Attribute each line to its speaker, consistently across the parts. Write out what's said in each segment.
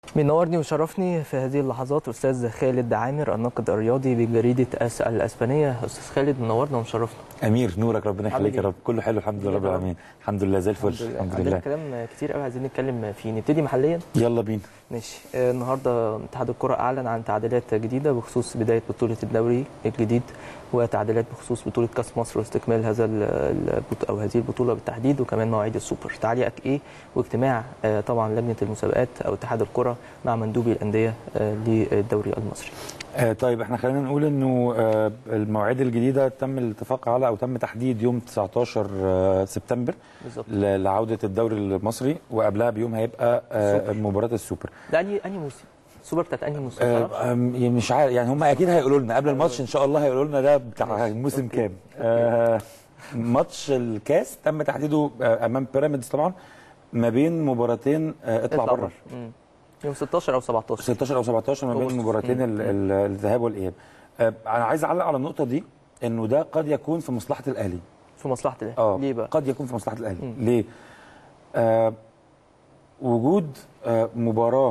Speaker 1: بينورني ويشرفني في هذه اللحظات استاذ خالد عامر الناقد الرياضي بجريده اس الاسبانيه استاذ خالد منورنا ومشرفنا
Speaker 2: امير نورك ربنا يخليك يا
Speaker 1: عامل
Speaker 2: رب كله حلو الحمد لله رب العالمين الحمد لله زي الفل الحمد
Speaker 1: عندنا
Speaker 2: لله
Speaker 1: كلام كتير قوي عايزين نتكلم فيه نبتدي محليا
Speaker 2: يلا بينا
Speaker 1: ماشي آه، النهارده اتحاد الكره اعلن عن تعديلات جديده بخصوص بدايه بطوله الدوري الجديد وتعديلات بخصوص بطوله كاس مصر واستكمال هذا ال- البط- او هذه البطوله بالتحديد وكمان مواعيد السوبر تعليقك ايه واجتماع آه، طبعا لجنه المسابقات او اتحاد الكره مع مندوبي الانديه آه، للدوري المصري
Speaker 2: آه طيب احنا خلينا نقول انه آه المواعيد الجديده تم الاتفاق على او تم تحديد يوم 19 آه سبتمبر
Speaker 1: بالظبط
Speaker 2: ل- لعوده الدوري المصري وقبلها بيوم هيبقى آه
Speaker 1: سوبر.
Speaker 2: مباراه السوبر
Speaker 1: ده انهي انهي موسم السوبر بتاعت انهي موسم
Speaker 2: آه
Speaker 1: تعرفش؟
Speaker 2: آم، يعني مش عارف يعني هم اكيد هيقولوا لنا قبل الماتش ان شاء الله هيقولوا لنا ده بتاع
Speaker 1: ماشي.
Speaker 2: الموسم
Speaker 1: أوكي.
Speaker 2: كام آه ماتش الكاس تم تحديده آه امام بيراميدز طبعا ما بين مباراتين آه اطلع بره
Speaker 1: مم. يوم 16 او 17
Speaker 2: 16 او 17 ما بين
Speaker 1: أغسطس.
Speaker 2: المباراتين
Speaker 1: مم.
Speaker 2: ال- ال- الذهاب والاياب آه، انا عايز اعلق على النقطه دي انه ده قد يكون في مصلحه الاهلي
Speaker 1: في مصلحه الاهلي
Speaker 2: اه
Speaker 1: ليه بقى؟
Speaker 2: قد يكون في مصلحه الاهلي
Speaker 1: مم.
Speaker 2: ليه آه وجود آه مباراه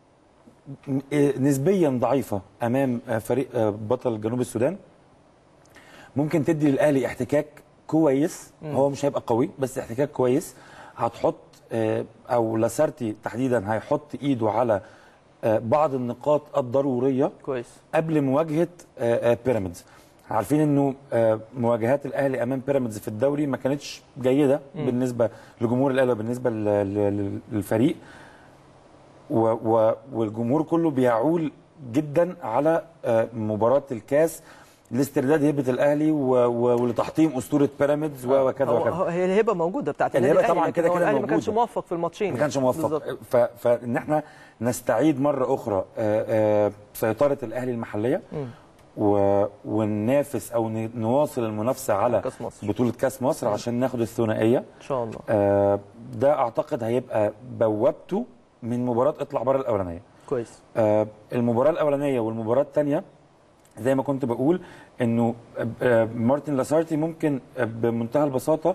Speaker 2: م- آه، نسبيا ضعيفه امام آه فريق آه بطل جنوب السودان ممكن تدي للاهلي احتكاك كويس
Speaker 1: مم.
Speaker 2: هو مش هيبقى قوي بس احتكاك كويس هتحط آه، او لاسارتي تحديدا هيحط ايده على آه، بعض النقاط الضروريه
Speaker 1: كويس
Speaker 2: قبل مواجهه آه، آه، بيراميدز عارفين انه آه، مواجهات الاهلي امام بيراميدز في الدوري ما كانتش جيده
Speaker 1: مم.
Speaker 2: بالنسبه لجمهور الاهلي وبالنسبه ل- ل- للفريق و و والجمهور كله بيعول جدا على آه، مباراه الكاس لاسترداد هيبه الاهلي و- و- ولتحطيم اسطوره بيراميدز و- وكذا
Speaker 1: هو-
Speaker 2: وكذا
Speaker 1: هو- هي الهبه موجوده بتاعت النادي
Speaker 2: الهبة
Speaker 1: الأهلي،
Speaker 2: طبعاً
Speaker 1: لكن
Speaker 2: كده
Speaker 1: هو
Speaker 2: كده
Speaker 1: الاهلي ما كانش
Speaker 2: موجودة.
Speaker 1: موفق في الماتشين
Speaker 2: ما كانش موفق
Speaker 1: بالظبط.
Speaker 2: ف... فان احنا نستعيد مره اخرى آه، آه، سيطره الاهلي المحليه
Speaker 1: مم.
Speaker 2: و... وننافس او ن... نواصل المنافسه على
Speaker 1: كاس مصر
Speaker 2: بطوله كاس مصر عشان ناخد الثنائيه
Speaker 1: ان شاء الله
Speaker 2: آه، ده اعتقد هيبقى بوابته من مباراه اطلع بره الاولانيه
Speaker 1: كويس
Speaker 2: آه، المباراه الاولانيه والمباراه الثانيه زي ما كنت بقول انه آه، مارتن لاسارتي ممكن آه، بمنتهى البساطه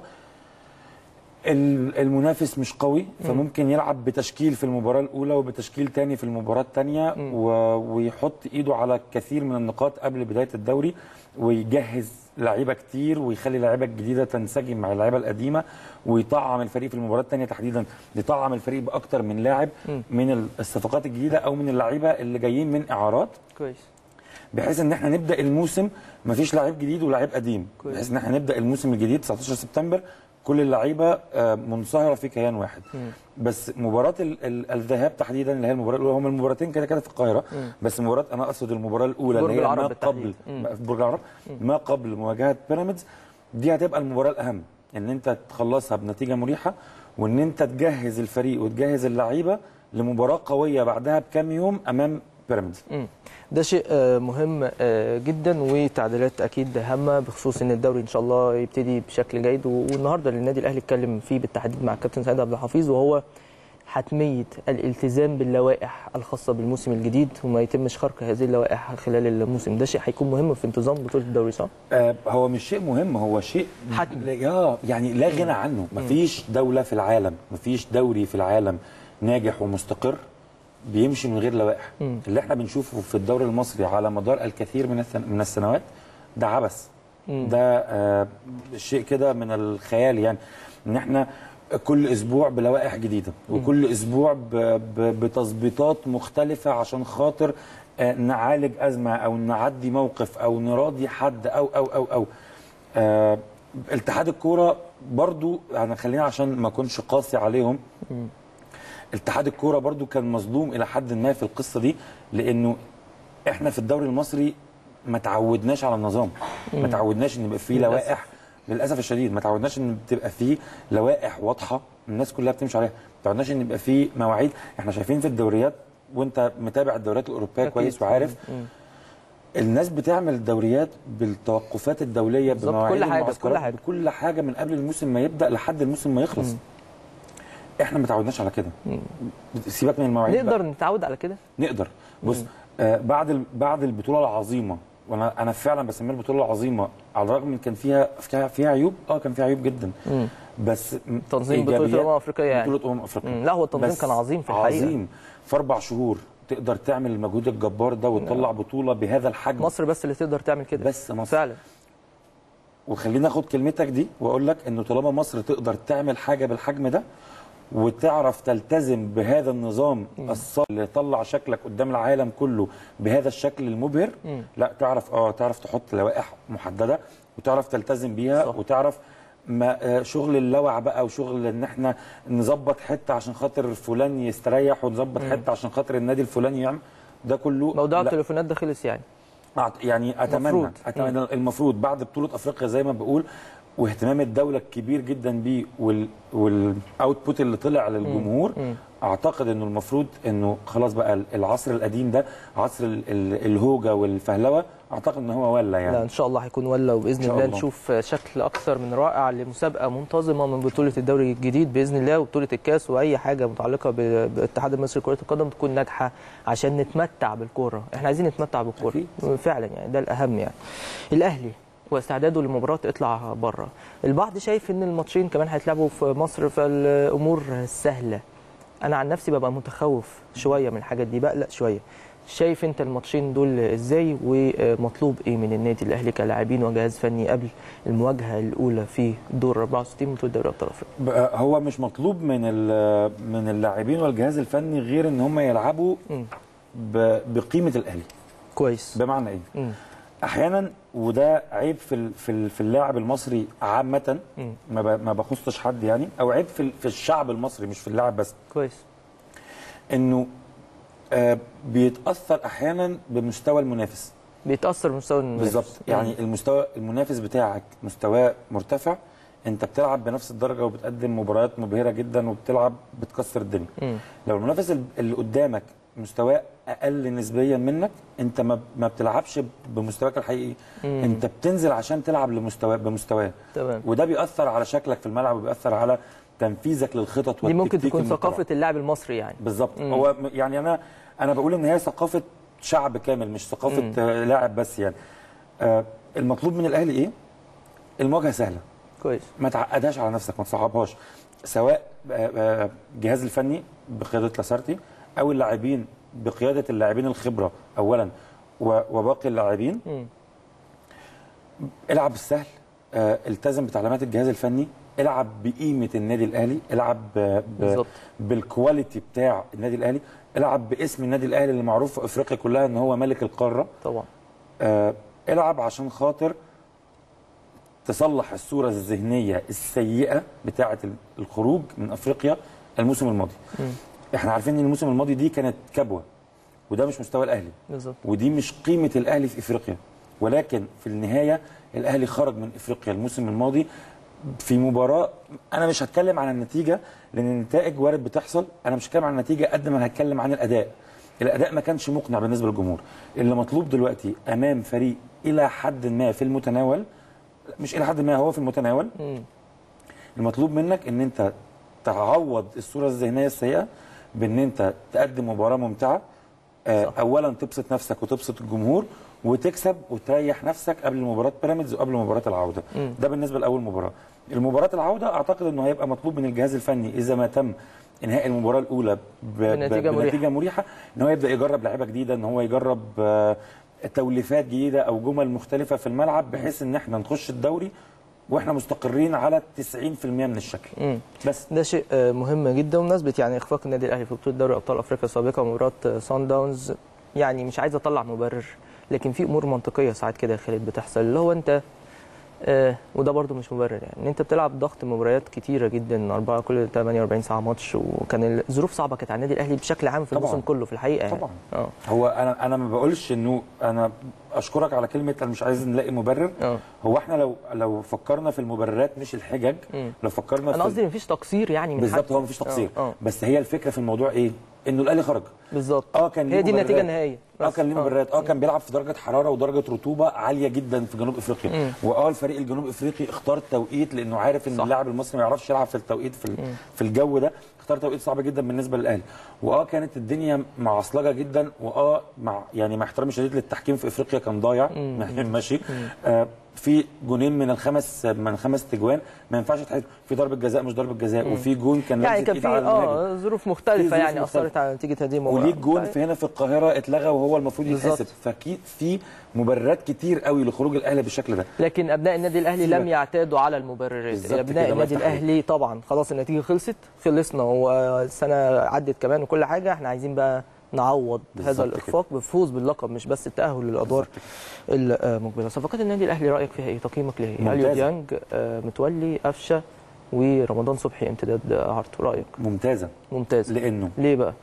Speaker 2: ال- المنافس مش قوي فممكن يلعب بتشكيل في المباراه الاولى وبتشكيل تاني في المباراه الثانيه
Speaker 1: مم.
Speaker 2: ويحط ايده على كثير من النقاط قبل بدايه الدوري ويجهز لعيبه كتير ويخلي لعيبه جديده تنسجم مع اللعيبه القديمه ويطعم الفريق في المباراه الثانيه تحديدا يطعم الفريق باكتر من لاعب
Speaker 1: مم.
Speaker 2: من الصفقات الجديده او من اللعيبه اللي جايين من اعارات
Speaker 1: كويس
Speaker 2: بحيث ان احنا نبدا الموسم مفيش لعيب جديد ولاعيب قديم
Speaker 1: كويس.
Speaker 2: بحيث ان احنا نبدا الموسم الجديد 19 سبتمبر كل اللعيبه آه، منصهره في كيان واحد
Speaker 1: مم.
Speaker 2: بس مباراه ال ال الذهاب تحديدا اللي هي المباراه الاولى هم المباراتين كده كده في القاهره
Speaker 1: مم.
Speaker 2: بس مباراه انا اقصد المباراه الاولى
Speaker 1: برج
Speaker 2: اللي هي
Speaker 1: العرب
Speaker 2: ما
Speaker 1: بالتحديد.
Speaker 2: قبل
Speaker 1: مم.
Speaker 2: في برج العرب ما قبل مواجهه بيراميدز دي هتبقى المباراه الاهم ان انت تخلصها بنتيجه مريحه وان انت تجهز الفريق وتجهز اللعيبه لمباراه قويه بعدها بكام يوم امام بيراميدز
Speaker 1: مم. ده شيء آه، مهم آه، جدا وتعديلات اكيد هامه بخصوص ان الدوري ان شاء الله يبتدي بشكل جيد والنهارده النادي الاهلي اتكلم فيه بالتحديد مع الكابتن سعيد عبد الحفيظ وهو حتميه الالتزام باللوائح الخاصه بالموسم الجديد وما يتمش خرق هذه اللوائح خلال الموسم ده شيء هيكون مهم في انتظام بطوله الدوري صح؟
Speaker 2: آه، هو مش شيء مهم هو شيء
Speaker 1: حتمي.
Speaker 2: اه يعني لا غنى عنه مفيش دولة في العالم مفيش دوري في العالم ناجح ومستقر بيمشي من غير لوائح
Speaker 1: مم.
Speaker 2: اللي احنا بنشوفه في الدوري المصري على مدار الكثير من السن- من السنوات ده عبث
Speaker 1: مم.
Speaker 2: ده آه شيء كده من الخيال يعني ان احنا كل اسبوع بلوائح جديده وكل اسبوع ب- ب- بتظبيطات مختلفه عشان خاطر آه، نعالج ازمه او نعدي موقف او نراضي حد او او او او آه، اتحاد الكوره برضو يعني خلينا عشان ما اكونش قاسي عليهم
Speaker 1: مم.
Speaker 2: اتحاد الكوره برضو كان مظلوم الى حد ما في القصه دي لانه احنا في الدوري المصري ما تعودناش على النظام ما تعودناش ان يبقى فيه
Speaker 1: للأسف.
Speaker 2: لوائح للاسف الشديد ما تعودناش ان تبقى فيه لوائح واضحه الناس كلها بتمشي عليها ما تعودناش ان يبقى فيه مواعيد احنا شايفين في الدوريات وانت متابع الدوريات الاوروبيه
Speaker 1: أكيد.
Speaker 2: كويس وعارف
Speaker 1: مم.
Speaker 2: الناس بتعمل الدوريات بالتوقفات الدوليه
Speaker 1: بالظبط،
Speaker 2: بمواعيد
Speaker 1: كل حاجة،
Speaker 2: المعسكرات،
Speaker 1: كل حاجة.
Speaker 2: بكل حاجه من قبل الموسم ما يبدا لحد الموسم ما يخلص
Speaker 1: مم.
Speaker 2: احنا ما تعودناش على كده سيبك من المواعيد بقى.
Speaker 1: نقدر نتعود على كده؟
Speaker 2: نقدر بص آه بعد ال- بعد البطوله العظيمه وانا انا فعلا بسميها البطوله العظيمه على الرغم من كان فيها فيها, فيها عيوب اه كان فيها عيوب جدا
Speaker 1: مم.
Speaker 2: بس م-
Speaker 1: تنظيم بطوله
Speaker 2: إيجابيات
Speaker 1: الامم الافريقيه يعني
Speaker 2: بطوله امم افريقيا
Speaker 1: مم. لا هو التنظيم
Speaker 2: بس
Speaker 1: كان عظيم في الحقيقه
Speaker 2: عظيم في اربع شهور تقدر تعمل المجهود الجبار ده وتطلع بطوله بهذا الحجم
Speaker 1: مصر بس اللي تقدر تعمل كده
Speaker 2: بس مصر.
Speaker 1: فعلا
Speaker 2: وخليني اخد كلمتك دي واقول لك انه طالما مصر تقدر تعمل حاجه بالحجم ده وتعرف تلتزم بهذا النظام الصالح اللي يطلع شكلك قدام العالم كله بهذا الشكل المبهر لا تعرف اه تعرف تحط لوائح محدده وتعرف تلتزم بيها
Speaker 1: صح.
Speaker 2: وتعرف ما آه، شغل اللوع بقى وشغل ان احنا نظبط حته عشان خاطر فلان يستريح ونظبط حته عشان خاطر النادي الفلاني يعمل ده كله
Speaker 1: موضوع
Speaker 2: لا.
Speaker 1: التليفونات ده خلص يعني
Speaker 2: أعت- يعني اتمنى
Speaker 1: المفروض.
Speaker 2: اتمنى المفروض بعد بطوله افريقيا زي ما بقول واهتمام الدوله الكبير جدا بيه وال والاوتبوت اللي طلع للجمهور اعتقد انه المفروض انه خلاص بقى العصر القديم ده عصر ال- ال- الهوجه والفهلوه اعتقد ان هو ولا
Speaker 1: لا
Speaker 2: يعني
Speaker 1: ان شاء الله هيكون ولا وباذن
Speaker 2: إن شاء
Speaker 1: الله
Speaker 2: الله.
Speaker 1: نشوف شكل اكثر من رائع لمسابقه منتظمه من بطوله الدوري الجديد باذن الله وبطوله الكاس واي حاجه متعلقه ب- بالاتحاد المصري لكره القدم تكون ناجحه عشان نتمتع بالكوره احنا عايزين نتمتع بالكوره
Speaker 2: أكيد.
Speaker 1: فعلا يعني ده الاهم يعني الاهلي واستعداده لمباراه اطلع بره البعض شايف ان الماتشين كمان هيتلعبوا في مصر فالامور سهله انا عن نفسي ببقى متخوف شويه من الحاجات دي بقلق شويه شايف انت الماتشين دول ازاي ومطلوب ايه من النادي الاهلي كلاعبين وجهاز فني قبل المواجهه الاولى في دور 64 من بطوله دوري ابطال افريقيا
Speaker 2: بقى هو مش مطلوب من ال- من اللاعبين والجهاز الفني غير ان هم يلعبوا
Speaker 1: مم.
Speaker 2: ب- بقيمه الاهلي
Speaker 1: كويس
Speaker 2: بمعنى ايه
Speaker 1: مم.
Speaker 2: احيانا وده عيب في ال- في ال- في اللاعب المصري عامه
Speaker 1: مم.
Speaker 2: ما ب- ما بخصش حد يعني او عيب في ال- في الشعب المصري مش في اللاعب بس
Speaker 1: كويس
Speaker 2: انه آه بيتاثر احيانا بمستوى المنافس
Speaker 1: بيتاثر بمستوى المنافس.
Speaker 2: بالظبط يعني المستوى المنافس بتاعك مستواه مرتفع انت بتلعب بنفس الدرجه وبتقدم مباريات مبهره جدا وبتلعب بتكسر الدنيا
Speaker 1: مم.
Speaker 2: لو المنافس ال- اللي قدامك مستواه اقل نسبيا منك انت ما ما بتلعبش بمستواك الحقيقي
Speaker 1: مم.
Speaker 2: انت بتنزل عشان تلعب لمستوى بمستواه
Speaker 1: تمام
Speaker 2: وده بيأثر على شكلك في الملعب وبيأثر على تنفيذك للخطط
Speaker 1: دي ممكن
Speaker 2: والتكتيك
Speaker 1: تكون
Speaker 2: المتبع.
Speaker 1: ثقافه اللاعب المصري يعني
Speaker 2: بالظبط
Speaker 1: مم.
Speaker 2: هو م- يعني انا انا بقول ان هي ثقافه شعب كامل مش ثقافه
Speaker 1: مم.
Speaker 2: آه، لاعب بس يعني آه المطلوب من الاهلي ايه المواجهه سهله
Speaker 1: كويس
Speaker 2: ما تعقدهاش على نفسك ما تصعبهاش سواء آه، آه، الجهاز الفني بقياده لاسارتي او اللاعبين بقياده اللاعبين الخبره اولا و- وباقي اللاعبين
Speaker 1: مم.
Speaker 2: العب السهل آه، التزم بتعليمات الجهاز الفني العب بقيمه النادي الاهلي العب ب- ب-
Speaker 1: بالظبط
Speaker 2: بالكواليتي بتاع النادي الاهلي العب باسم النادي الاهلي اللي معروف في افريقيا كلها ان هو ملك القاره
Speaker 1: طبعا
Speaker 2: آه العب عشان خاطر تصلح الصوره الذهنيه السيئه بتاعه ال- الخروج من افريقيا الموسم الماضي
Speaker 1: مم.
Speaker 2: احنا عارفين ان الموسم الماضي دي كانت كبوه وده مش مستوى الاهلي
Speaker 1: بالظبط
Speaker 2: ودي مش قيمه الاهلي في افريقيا ولكن في النهايه الاهلي خرج من افريقيا الموسم الماضي في مباراه انا مش هتكلم عن النتيجه لان النتائج وارد بتحصل انا مش هتكلم عن النتيجه قد ما هتكلم عن الاداء الاداء ما كانش مقنع بالنسبه للجمهور اللي مطلوب دلوقتي امام فريق الى حد ما في المتناول مش الى حد ما هو في المتناول
Speaker 1: مم.
Speaker 2: المطلوب منك ان انت تعوض الصوره الذهنيه السيئه بان انت تقدم مباراه ممتعه آه،
Speaker 1: صح.
Speaker 2: اولا تبسط نفسك وتبسط الجمهور وتكسب وتريح نفسك قبل مباراه بيراميدز وقبل مباراه العوده
Speaker 1: مم.
Speaker 2: ده بالنسبه لاول مباراه المباراه العوده اعتقد انه هيبقى مطلوب من الجهاز الفني اذا ما تم انهاء المباراه الاولى ب...
Speaker 1: بنتيجة
Speaker 2: ب...
Speaker 1: مريحة.
Speaker 2: بنتيجه مريحه ان هو يبدا يجرب لعيبه جديده ان هو يجرب آه، توليفات جديده او جمل مختلفه في الملعب بحيث ان احنا نخش الدوري واحنا مستقرين على 90% من الشكل
Speaker 1: مم.
Speaker 2: بس
Speaker 1: ده شيء آه، مهم جدا بمناسبه يعني اخفاق النادي الاهلي في بطوله دوري ابطال افريقيا السابقه مباراه سان داونز يعني مش عايز اطلع مبرر لكن في امور منطقيه ساعات كده يا خالد بتحصل اللي هو انت آه وده برده مش مبرر يعني ان انت بتلعب ضغط مباريات كتيره جدا اربعه كل 48 ساعه ماتش وكان الظروف صعبه كانت على النادي الاهلي بشكل عام في
Speaker 2: طبعاً.
Speaker 1: الموسم كله في الحقيقه يعني.
Speaker 2: طبعاً.
Speaker 1: اه
Speaker 2: هو انا انا ما بقولش انه انا اشكرك على كلمه انا مش عايز نلاقي مبرر
Speaker 1: اه
Speaker 2: هو احنا لو لو فكرنا في المبررات مش الحجج
Speaker 1: مم.
Speaker 2: لو فكرنا
Speaker 1: انا
Speaker 2: في
Speaker 1: قصدي مفيش تقصير يعني من
Speaker 2: بالظبط
Speaker 1: حد.
Speaker 2: هو مفيش تقصير
Speaker 1: اه آه،
Speaker 2: بس هي الفكره في الموضوع ايه انه الاهلي خرج
Speaker 1: بالظبط
Speaker 2: اه كان ليه
Speaker 1: هي دي النتيجه
Speaker 2: مبررات.
Speaker 1: النهائيه
Speaker 2: اه
Speaker 1: بس.
Speaker 2: كان ليه مبررات اه كان بيلعب في درجه حراره ودرجه رطوبه عاليه جدا في جنوب افريقيا
Speaker 1: مم.
Speaker 2: واه الفريق الجنوب افريقي اختار توقيت لانه عارف ان
Speaker 1: صح.
Speaker 2: اللاعب المصري ما يعرفش يلعب في التوقيت في, ال- في الجو ده اختار توقيت صعب جدا بالنسبه للاهلي واه كانت الدنيا معصلجه جدا واه مع يعني مع احترامي الشديد للتحكيم في افريقيا كان ضايع ماشي آه في جونين من الخمس من خمس تجوان ما ينفعش تحسب في ضربه جزاء مش ضربه جزاء وفي جون كان
Speaker 1: يعني
Speaker 2: لمسة
Speaker 1: كان
Speaker 2: إيد
Speaker 1: في
Speaker 2: على المهاجم.
Speaker 1: اه ظروف
Speaker 2: في
Speaker 1: مختلفه
Speaker 2: ظروف
Speaker 1: يعني
Speaker 2: مختلفة.
Speaker 1: اثرت على نتيجه هذه المباراه
Speaker 2: وليك جون في هنا في القاهره اتلغى وهو المفروض
Speaker 1: بالظبط.
Speaker 2: يتحسب فاكيد في مبررات كتير قوي لخروج الاهلي بالشكل ده
Speaker 1: لكن ابناء النادي الاهلي
Speaker 2: سيبك.
Speaker 1: لم يعتادوا على المبررات
Speaker 2: بالظبط
Speaker 1: ابناء
Speaker 2: كده، الله
Speaker 1: النادي
Speaker 2: يفتح عليك.
Speaker 1: الاهلي طبعا خلاص النتيجه خلصت خلصنا والسنه عدت كمان وكل حاجه احنا عايزين بقى نعوض
Speaker 2: بالظبط
Speaker 1: هذا
Speaker 2: كده.
Speaker 1: الاخفاق بفوز باللقب مش بس التاهل للادوار المقبله صفقات النادي الاهلي رايك فيها ايه تقييمك ليها ايه
Speaker 2: ممتازة.
Speaker 1: اليو ديانج آه، متولي قفشه ورمضان صبحي امتداد عرضه رايك
Speaker 2: ممتازه
Speaker 1: ممتاز
Speaker 2: لانه
Speaker 1: ليه بقى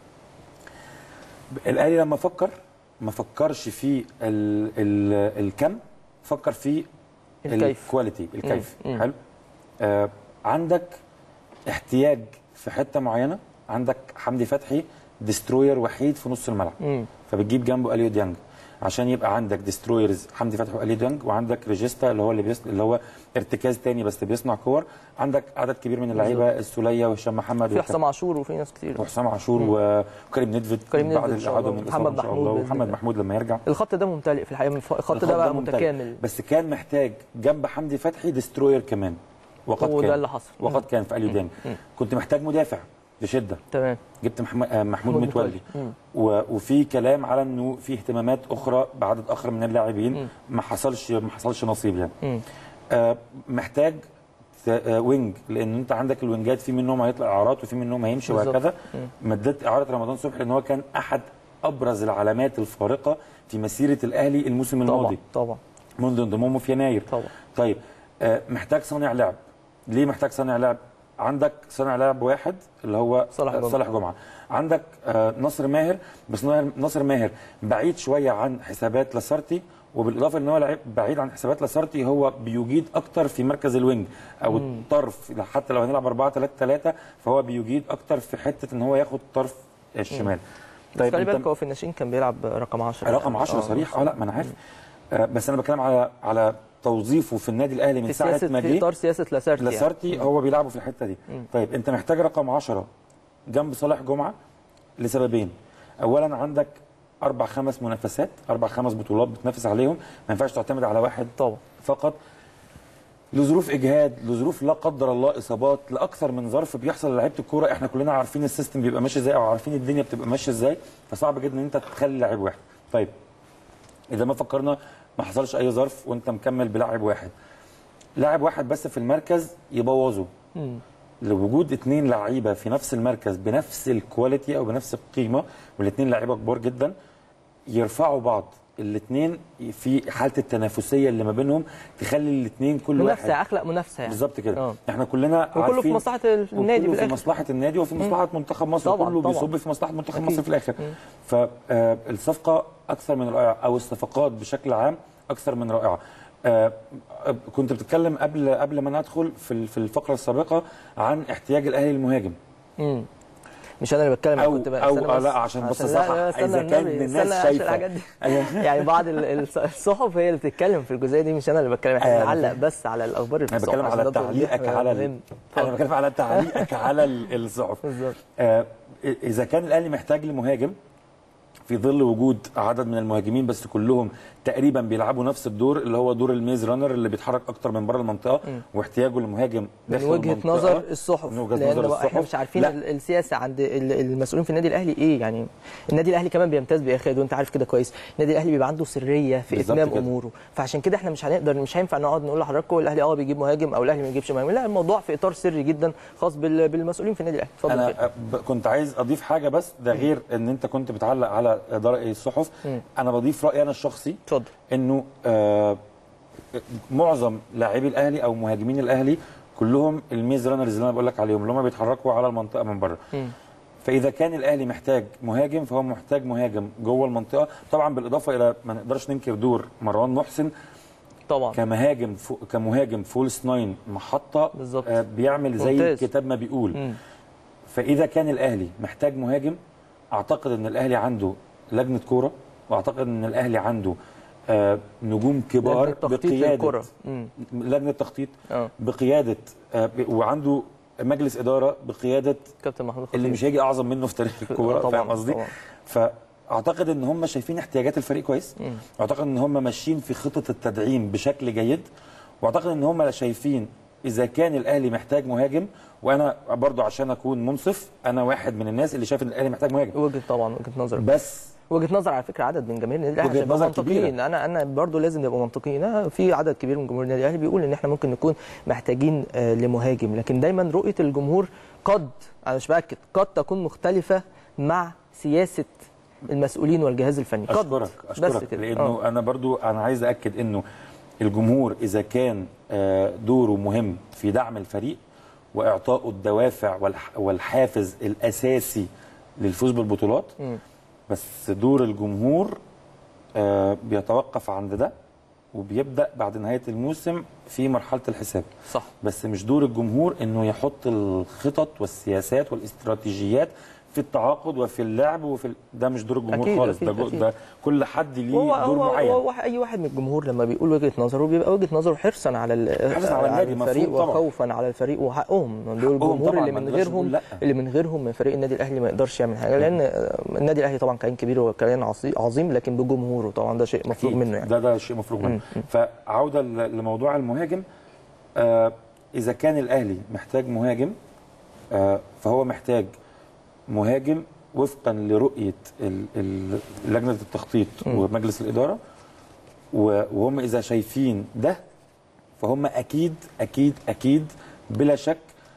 Speaker 2: الاهلي لما فكر ما فكرش في ال ال الكم فكر في
Speaker 1: الكيف.
Speaker 2: الكواليتي الكيف
Speaker 1: مم. مم.
Speaker 2: حلو آه عندك احتياج في حته معينه عندك حمدي فتحي ديستروير وحيد في نص الملعب
Speaker 1: مم.
Speaker 2: فبتجيب جنبه اليو ديانج عشان يبقى عندك ديسترويرز حمدي فتحي واليو ديانج وعندك ريجيستا اللي هو اللي بيص... اللي هو ارتكاز تاني بس بيصنع كور عندك عدد كبير من اللعيبه السوليه وهشام محمد
Speaker 1: في
Speaker 2: وبتاع.
Speaker 1: حسام عاشور وفي ناس كتير
Speaker 2: وحسام عاشور و- وكريم ندفد
Speaker 1: كريم
Speaker 2: بعد
Speaker 1: ندفد إن شاء
Speaker 2: الاعاده
Speaker 1: الله.
Speaker 2: من
Speaker 1: محمد
Speaker 2: الإصابة إن شاء
Speaker 1: محمود
Speaker 2: الله
Speaker 1: بإذن
Speaker 2: ومحمد
Speaker 1: الله.
Speaker 2: محمود لما يرجع
Speaker 1: الخط ده ممتلئ في الحقيقه الخط ده بقى
Speaker 2: ممتلئ.
Speaker 1: متكامل
Speaker 2: بس كان محتاج جنب حمدي فتحي ديستروير كمان وقد
Speaker 1: وده
Speaker 2: كان
Speaker 1: اللي حصل.
Speaker 2: وقد كان في اليو ديانج كنت محتاج مدافع بشده
Speaker 1: تمام
Speaker 2: جبت محمد آه، محمود
Speaker 1: محمود
Speaker 2: متولي
Speaker 1: متولي. مم.
Speaker 2: و- وفي كلام على انه في اهتمامات اخرى بعدد اخر من اللاعبين ما حصلش ما حصلش نصيب يعني
Speaker 1: مم.
Speaker 2: آه، محتاج ت- آه، وينج لان انت عندك الوينجات في منهم هيطلع اعارات وفي منهم هيمشي
Speaker 1: بالظبط.
Speaker 2: وهكذا مدت اعاره رمضان صبحي لان هو كان احد ابرز العلامات الفارقه في مسيره الاهلي الموسم
Speaker 1: طبعا
Speaker 2: الماضي
Speaker 1: طبعا
Speaker 2: منذ انضمامه في يناير
Speaker 1: طبعا.
Speaker 2: طيب آه، محتاج صانع لعب ليه محتاج صانع لعب عندك صانع لعب واحد اللي هو
Speaker 1: صالح
Speaker 2: آه،
Speaker 1: جمعة.
Speaker 2: صالح جمعه عندك آه، ناصر ماهر بس ناصر- ناصر ماهر بعيد شويه عن حسابات لاسارتي وبالاضافه ان هو لعيب بعيد عن حسابات لاسارتي هو بيجيد اكتر في مركز الوينج او الطرف حتى لو هنلعب 4 3 3 فهو بيجيد اكتر في حته ان هو ياخد طرف الشمال
Speaker 1: طيب خلي
Speaker 2: أنت-
Speaker 1: بالك هو في الناشئين كان بيلعب رقم 10
Speaker 2: رقم 10 صريح اه لا ما انا عارف آه بس انا بتكلم على على توظيفه في النادي الاهلي من
Speaker 1: في
Speaker 2: ساعه
Speaker 1: سياسه
Speaker 2: ما
Speaker 1: في
Speaker 2: جه
Speaker 1: اطار سياسه لاسارتي يعني.
Speaker 2: لاسارتي هو بيلعبوا في الحته دي طيب انت محتاج رقم 10 جنب صالح جمعه لسببين اولا عندك اربع خمس منافسات اربع خمس بطولات بتنافس عليهم ما ينفعش تعتمد على واحد
Speaker 1: طبعا
Speaker 2: فقط لظروف اجهاد لظروف لا قدر الله اصابات لاكثر من ظرف بيحصل لعيبه الكوره احنا كلنا عارفين السيستم بيبقى ماشي ازاي او عارفين الدنيا بتبقى ماشيه ازاي فصعب جدا ان انت تخلي لاعب واحد طيب اذا ما فكرنا ما حصلش اي ظرف وانت مكمل بلاعب واحد لاعب واحد بس في المركز يبوظه لوجود اثنين لعيبه في نفس المركز بنفس الكواليتي او بنفس القيمه والاثنين لعيبه كبار جدا يرفعوا بعض الاثنين في حاله التنافسيه اللي ما بينهم تخلي الاثنين كل واحد
Speaker 1: منافسه اخلاق منافسه يعني
Speaker 2: بالظبط كده
Speaker 1: آه.
Speaker 2: احنا كلنا
Speaker 1: وكله في
Speaker 2: عارفين-
Speaker 1: مصلحه النادي
Speaker 2: وكله
Speaker 1: في
Speaker 2: في
Speaker 1: الاخر
Speaker 2: مصلحه النادي وفي مصلحه منتخب مصر
Speaker 1: طبعاً،
Speaker 2: كله
Speaker 1: طبعاً.
Speaker 2: بيصب في مصلحه منتخب
Speaker 1: أكيد.
Speaker 2: مصر في الاخر فالصفقه اكثر من رائعه او الصفقات بشكل عام اكثر من رائعه آه، آه، كنت بتتكلم قبل قبل ما ندخل في ال- في الفقره السابقه عن احتياج الاهلي للمهاجم
Speaker 1: مم. مش انا اللي بتكلم
Speaker 2: أو-
Speaker 1: أنا كنت بقى
Speaker 2: أو-
Speaker 1: استنى
Speaker 2: آه،
Speaker 1: بس
Speaker 2: لا، عشان بس
Speaker 1: لا،
Speaker 2: أصحح.
Speaker 1: لا، استنى
Speaker 2: إذا كان
Speaker 1: النبي،
Speaker 2: الناس
Speaker 1: استنى عشان
Speaker 2: شايفة.
Speaker 1: الحاجات دي
Speaker 2: أيوة.
Speaker 1: يعني بعض ال- الص- الصحف هي اللي بتتكلم في الجزئيه دي مش انا اللي بتكلم احنا
Speaker 2: أيوة.
Speaker 1: بنعلق بس على الاخبار اللي في
Speaker 2: انا
Speaker 1: الصحف
Speaker 2: بتكلم
Speaker 1: عشان
Speaker 2: على
Speaker 1: ده توضيح
Speaker 2: تعليقك على ال-
Speaker 1: مهم.
Speaker 2: انا بتكلم على تعليقك على ال- الصحف
Speaker 1: بالظبط
Speaker 2: آه، اذا كان الاهلي محتاج لمهاجم في ظل وجود عدد من المهاجمين بس كلهم تقريبا بيلعبوا نفس الدور اللي هو دور الميز رانر اللي بيتحرك اكتر من بره المنطقه واحتياجه لمهاجم
Speaker 1: من
Speaker 2: داخل
Speaker 1: وجهه
Speaker 2: المنطقة.
Speaker 1: نظر الصحف
Speaker 2: من وجهه
Speaker 1: لان
Speaker 2: نظر
Speaker 1: بقى احنا
Speaker 2: الصحف
Speaker 1: مش عارفين
Speaker 2: لا.
Speaker 1: ال- السياسه عند ال- المسؤولين في النادي الاهلي ايه يعني النادي الاهلي كمان بيمتاز بايه يا خالد وانت عارف كده كويس النادي الاهلي بيبقى عنده سريه في
Speaker 2: بالظبط
Speaker 1: اتمام
Speaker 2: كده.
Speaker 1: اموره فعشان كده احنا مش هنقدر مش هينفع نقعد نقول لحضراتكم الاهلي اه بيجيب مهاجم او الاهلي ما بيجيبش مهاجم لا الموضوع في اطار سري جدا خاص بال- بالمسؤولين في النادي الاهلي اتفضل كده.
Speaker 2: انا ب- كنت عايز اضيف حاجه بس ده غير ان انت كنت بتعلق على اداره الصحف انا بضيف رايي انا الشخصي
Speaker 1: اتفضل
Speaker 2: انه آه معظم لاعبي الاهلي او مهاجمين الاهلي كلهم الميز رانرز اللي انا بقول لك عليهم اللي هم بيتحركوا على المنطقه من بره فاذا كان الاهلي محتاج مهاجم فهو محتاج مهاجم جوه المنطقه طبعا بالاضافه الى ما نقدرش ننكر دور مروان محسن
Speaker 1: طبعا
Speaker 2: كمهاجم فو كمهاجم فولس ناين محطه
Speaker 1: بالظبط.
Speaker 2: آه بيعمل زي
Speaker 1: ممتاز.
Speaker 2: الكتاب ما بيقول
Speaker 1: مم.
Speaker 2: فاذا كان الاهلي محتاج مهاجم اعتقد ان الاهلي عنده لجنه كوره واعتقد ان الاهلي عنده آه نجوم كبار
Speaker 1: لجنة تخطيط
Speaker 2: بقياده
Speaker 1: للكرة. مم.
Speaker 2: لجنه تخطيط
Speaker 1: اه
Speaker 2: بقياده آه ب- وعنده مجلس اداره بقياده
Speaker 1: كابتن محمود
Speaker 2: اللي
Speaker 1: خطيب.
Speaker 2: مش هيجي اعظم منه في تاريخ الكوره
Speaker 1: طبعاً،
Speaker 2: فاهم قصدي؟
Speaker 1: طبعاً.
Speaker 2: اعتقد ان هم شايفين احتياجات الفريق كويس اعتقد ان هم ماشيين في خطه التدعيم بشكل جيد واعتقد ان هم شايفين اذا كان الاهلي محتاج مهاجم وانا برضو عشان اكون منصف انا واحد من الناس اللي شايف ان الاهلي محتاج مهاجم
Speaker 1: وجهه طبعا وجهه نظر
Speaker 2: بس
Speaker 1: وجهه نظر على فكره عدد من جماهير النادي الاهلي
Speaker 2: وجهة
Speaker 1: عشان نبقى
Speaker 2: نظر
Speaker 1: منطقيين
Speaker 2: كبيرة.
Speaker 1: انا انا برضو لازم نبقى منطقيين أنا في عدد كبير من جمهور النادي الاهلي بيقول ان احنا ممكن نكون محتاجين آه، لمهاجم لكن دايما رؤيه الجمهور قد انا مش باكد قد تكون مختلفه مع سياسه المسؤولين والجهاز الفني قد
Speaker 2: اشكرك اشكرك
Speaker 1: كده.
Speaker 2: لانه
Speaker 1: آه.
Speaker 2: انا برضو انا عايز اكد انه الجمهور اذا كان آه، دوره مهم في دعم الفريق واعطائه الدوافع والح- والحافز الاساسي للفوز بالبطولات
Speaker 1: مم.
Speaker 2: بس دور الجمهور آه، بيتوقف عند ده وبيبدا بعد نهايه الموسم في مرحله الحساب
Speaker 1: صح
Speaker 2: بس مش دور الجمهور انه يحط الخطط والسياسات والاستراتيجيات في التعاقد وفي اللعب وفي ال... ده مش دور الجمهور
Speaker 1: أكيد،
Speaker 2: خالص
Speaker 1: أكيد،
Speaker 2: ده, جو...
Speaker 1: أكيد.
Speaker 2: ده كل حد ليه
Speaker 1: هو
Speaker 2: دور
Speaker 1: هو,
Speaker 2: معين
Speaker 1: هو واحد- اي واحد من الجمهور لما بيقول وجهه نظره بيبقى وجهه نظره حرصا على ال-
Speaker 2: حرصاً على النادي،
Speaker 1: الفريق
Speaker 2: مفهوم طبعاً.
Speaker 1: وخوفا على الفريق وحقهم دول
Speaker 2: حقهم
Speaker 1: الجمهور
Speaker 2: طبعاً،
Speaker 1: اللي
Speaker 2: ما
Speaker 1: من
Speaker 2: نقدرش
Speaker 1: غيرهم
Speaker 2: نقول لأ.
Speaker 1: اللي من غيرهم من فريق النادي الاهلي ما يقدرش يعمل حاجه لان النادي الاهلي طبعا كيان كبير وكيان عصي- عظيم لكن بجمهوره طبعا ده شيء مفروغ
Speaker 2: أكيد.
Speaker 1: منه يعني
Speaker 2: ده ده شيء مفروغ منه فعوده ل- لموضوع المهاجم آه اذا كان الاهلي محتاج مهاجم آه فهو محتاج مهاجم وفقا لرؤيه ال- ال- لجنه التخطيط ومجلس الاداره و- وهم اذا شايفين ده فهم اكيد اكيد اكيد بلا شك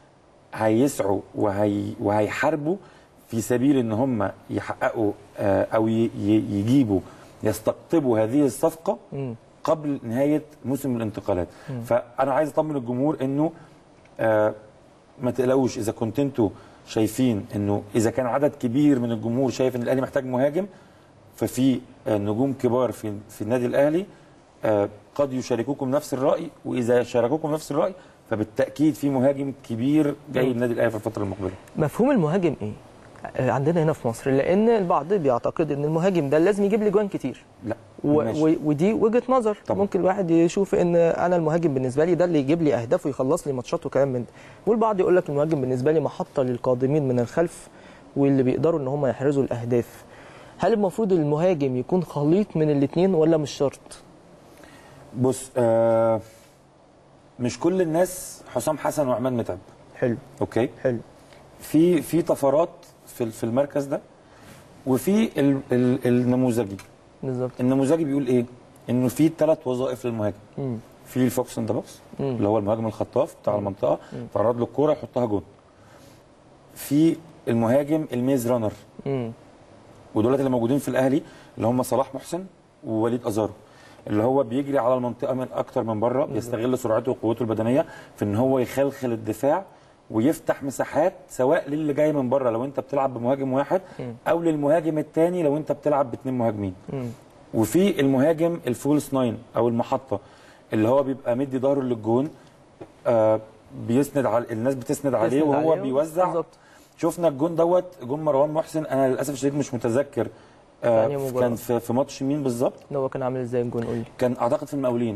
Speaker 2: هيسعوا وهي وهيحاربوا في سبيل ان هم يحققوا آه، او ي- ي- يجيبوا يستقطبوا هذه الصفقه
Speaker 1: مم.
Speaker 2: قبل نهايه موسم الانتقالات فانا عايز اطمن الجمهور انه آه، ما تقلقوش اذا كنت انتوا شايفين انه اذا كان عدد كبير من الجمهور شايف ان الاهلي محتاج مهاجم ففي آه، نجوم كبار في في النادي الاهلي آه، قد يشاركوكم نفس الراي واذا شاركوكم نفس الراي فبالتاكيد في مهاجم كبير جاي للنادي الاهلي في الفتره المقبله
Speaker 1: مفهوم المهاجم ايه آه، عندنا هنا في مصر لان البعض بيعتقد ان المهاجم ده لازم يجيب لي جوان كتير
Speaker 2: لا
Speaker 1: و...
Speaker 2: ماشي.
Speaker 1: و... ودي وجهه نظر
Speaker 2: طبعا.
Speaker 1: ممكن الواحد يشوف ان انا المهاجم بالنسبه لي ده اللي يجيب لي اهداف ويخلص لي ماتشات وكلام من ده والبعض يقول لك المهاجم بالنسبه لي محطه للقادمين من الخلف واللي بيقدروا ان هم يحرزوا الاهداف هل المفروض المهاجم يكون خليط من الاثنين ولا مش شرط
Speaker 2: بص آه مش كل الناس حسام حسن وعماد متعب
Speaker 1: حلو
Speaker 2: اوكي
Speaker 1: حلو
Speaker 2: في في طفرات في في المركز ده وفي ال- ال- النموذجي
Speaker 1: بالظبط
Speaker 2: النموذجي بيقول ايه انه في ثلاث وظائف للمهاجم
Speaker 1: مم.
Speaker 2: في الفوكس ان ذا بوكس
Speaker 1: مم.
Speaker 2: اللي هو المهاجم الخطاف بتاع المنطقه فعرض له الكوره يحطها جون في المهاجم الميز رانر
Speaker 1: مم.
Speaker 2: ودولت اللي موجودين في الاهلي اللي هم صلاح محسن ووليد ازارو اللي هو بيجري على المنطقه من اكتر من بره بيستغل سرعته وقوته البدنيه في ان هو يخلخل الدفاع ويفتح مساحات سواء للي جاي من بره لو انت بتلعب بمهاجم واحد او للمهاجم الثاني لو انت بتلعب باثنين مهاجمين
Speaker 1: مم.
Speaker 2: وفي المهاجم الفولس ناين او المحطه اللي هو بيبقى مدي ظهره للجون آه بيسند على الناس بتسند عليه
Speaker 1: بتسند
Speaker 2: وهو
Speaker 1: عليه.
Speaker 2: بيوزع
Speaker 1: بالظبط.
Speaker 2: شفنا الجون دوت جون مروان محسن انا للاسف الشديد مش متذكر آه
Speaker 1: يعني مباراة.
Speaker 2: كان في, في ماتش مين بالظبط
Speaker 1: ده هو كان عامل ازاي الجون قول لي
Speaker 2: كان اعتقد في المقاولين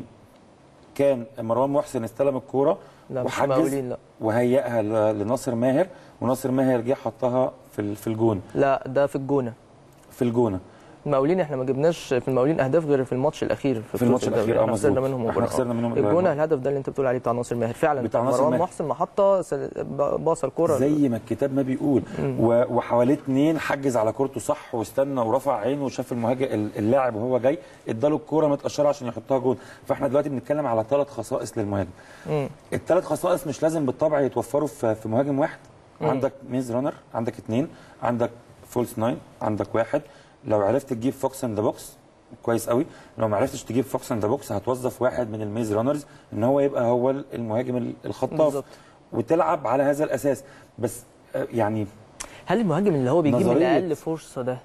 Speaker 2: كان مروان محسن استلم الكوره
Speaker 1: لا مش
Speaker 2: وحجز
Speaker 1: مقاولين لا
Speaker 2: وهيئها ل- لناصر ماهر وناصر ماهر جه حطها في ال- في الجون
Speaker 1: لا ده في الجونه
Speaker 2: في الجونه
Speaker 1: المقاولين احنا ما جبناش في المقاولين اهداف غير في الماتش الاخير
Speaker 2: في الماتش
Speaker 1: بطولة الدوري.
Speaker 2: الأخير، اه
Speaker 1: احنا خسرنا
Speaker 2: مظبوط.
Speaker 1: منهم
Speaker 2: احنا
Speaker 1: مباراه
Speaker 2: خسرنا منهم
Speaker 1: الجون
Speaker 2: المباراة.
Speaker 1: الهدف ده اللي انت بتقول عليه بتاع ناصر ماهر فعلا
Speaker 2: بتاع ناصر
Speaker 1: مروان
Speaker 2: ماهر.
Speaker 1: محسن محطه سل- ب- باص الكوره
Speaker 2: زي ما الكتاب ما بيقول و- وحواليه اتنين حجز على كورته صح واستنى ورفع عينه وشاف المهاجم اللاعب وهو جاي اداله الكوره متقشره عشان يحطها جول فاحنا دلوقتي بنتكلم على ثلاث خصائص للمهاجم
Speaker 1: مم.
Speaker 2: الثلاث خصائص مش لازم بالطبع يتوفروا في في مهاجم واحد عندك ميز رانر عندك اثنين عندك فولس ناين عندك واحد لو عرفت تجيب فوكس ان ذا بوكس كويس قوي لو ما عرفتش تجيب فوكس ان ذا بوكس هتوظف واحد من الميز رانرز ان هو يبقى هو المهاجم الخطاف
Speaker 1: بالظبط.
Speaker 2: وتلعب على هذا الاساس بس آه، يعني
Speaker 1: هل المهاجم اللي هو بيجيب من
Speaker 2: نظرية.
Speaker 1: اقل فرصه ده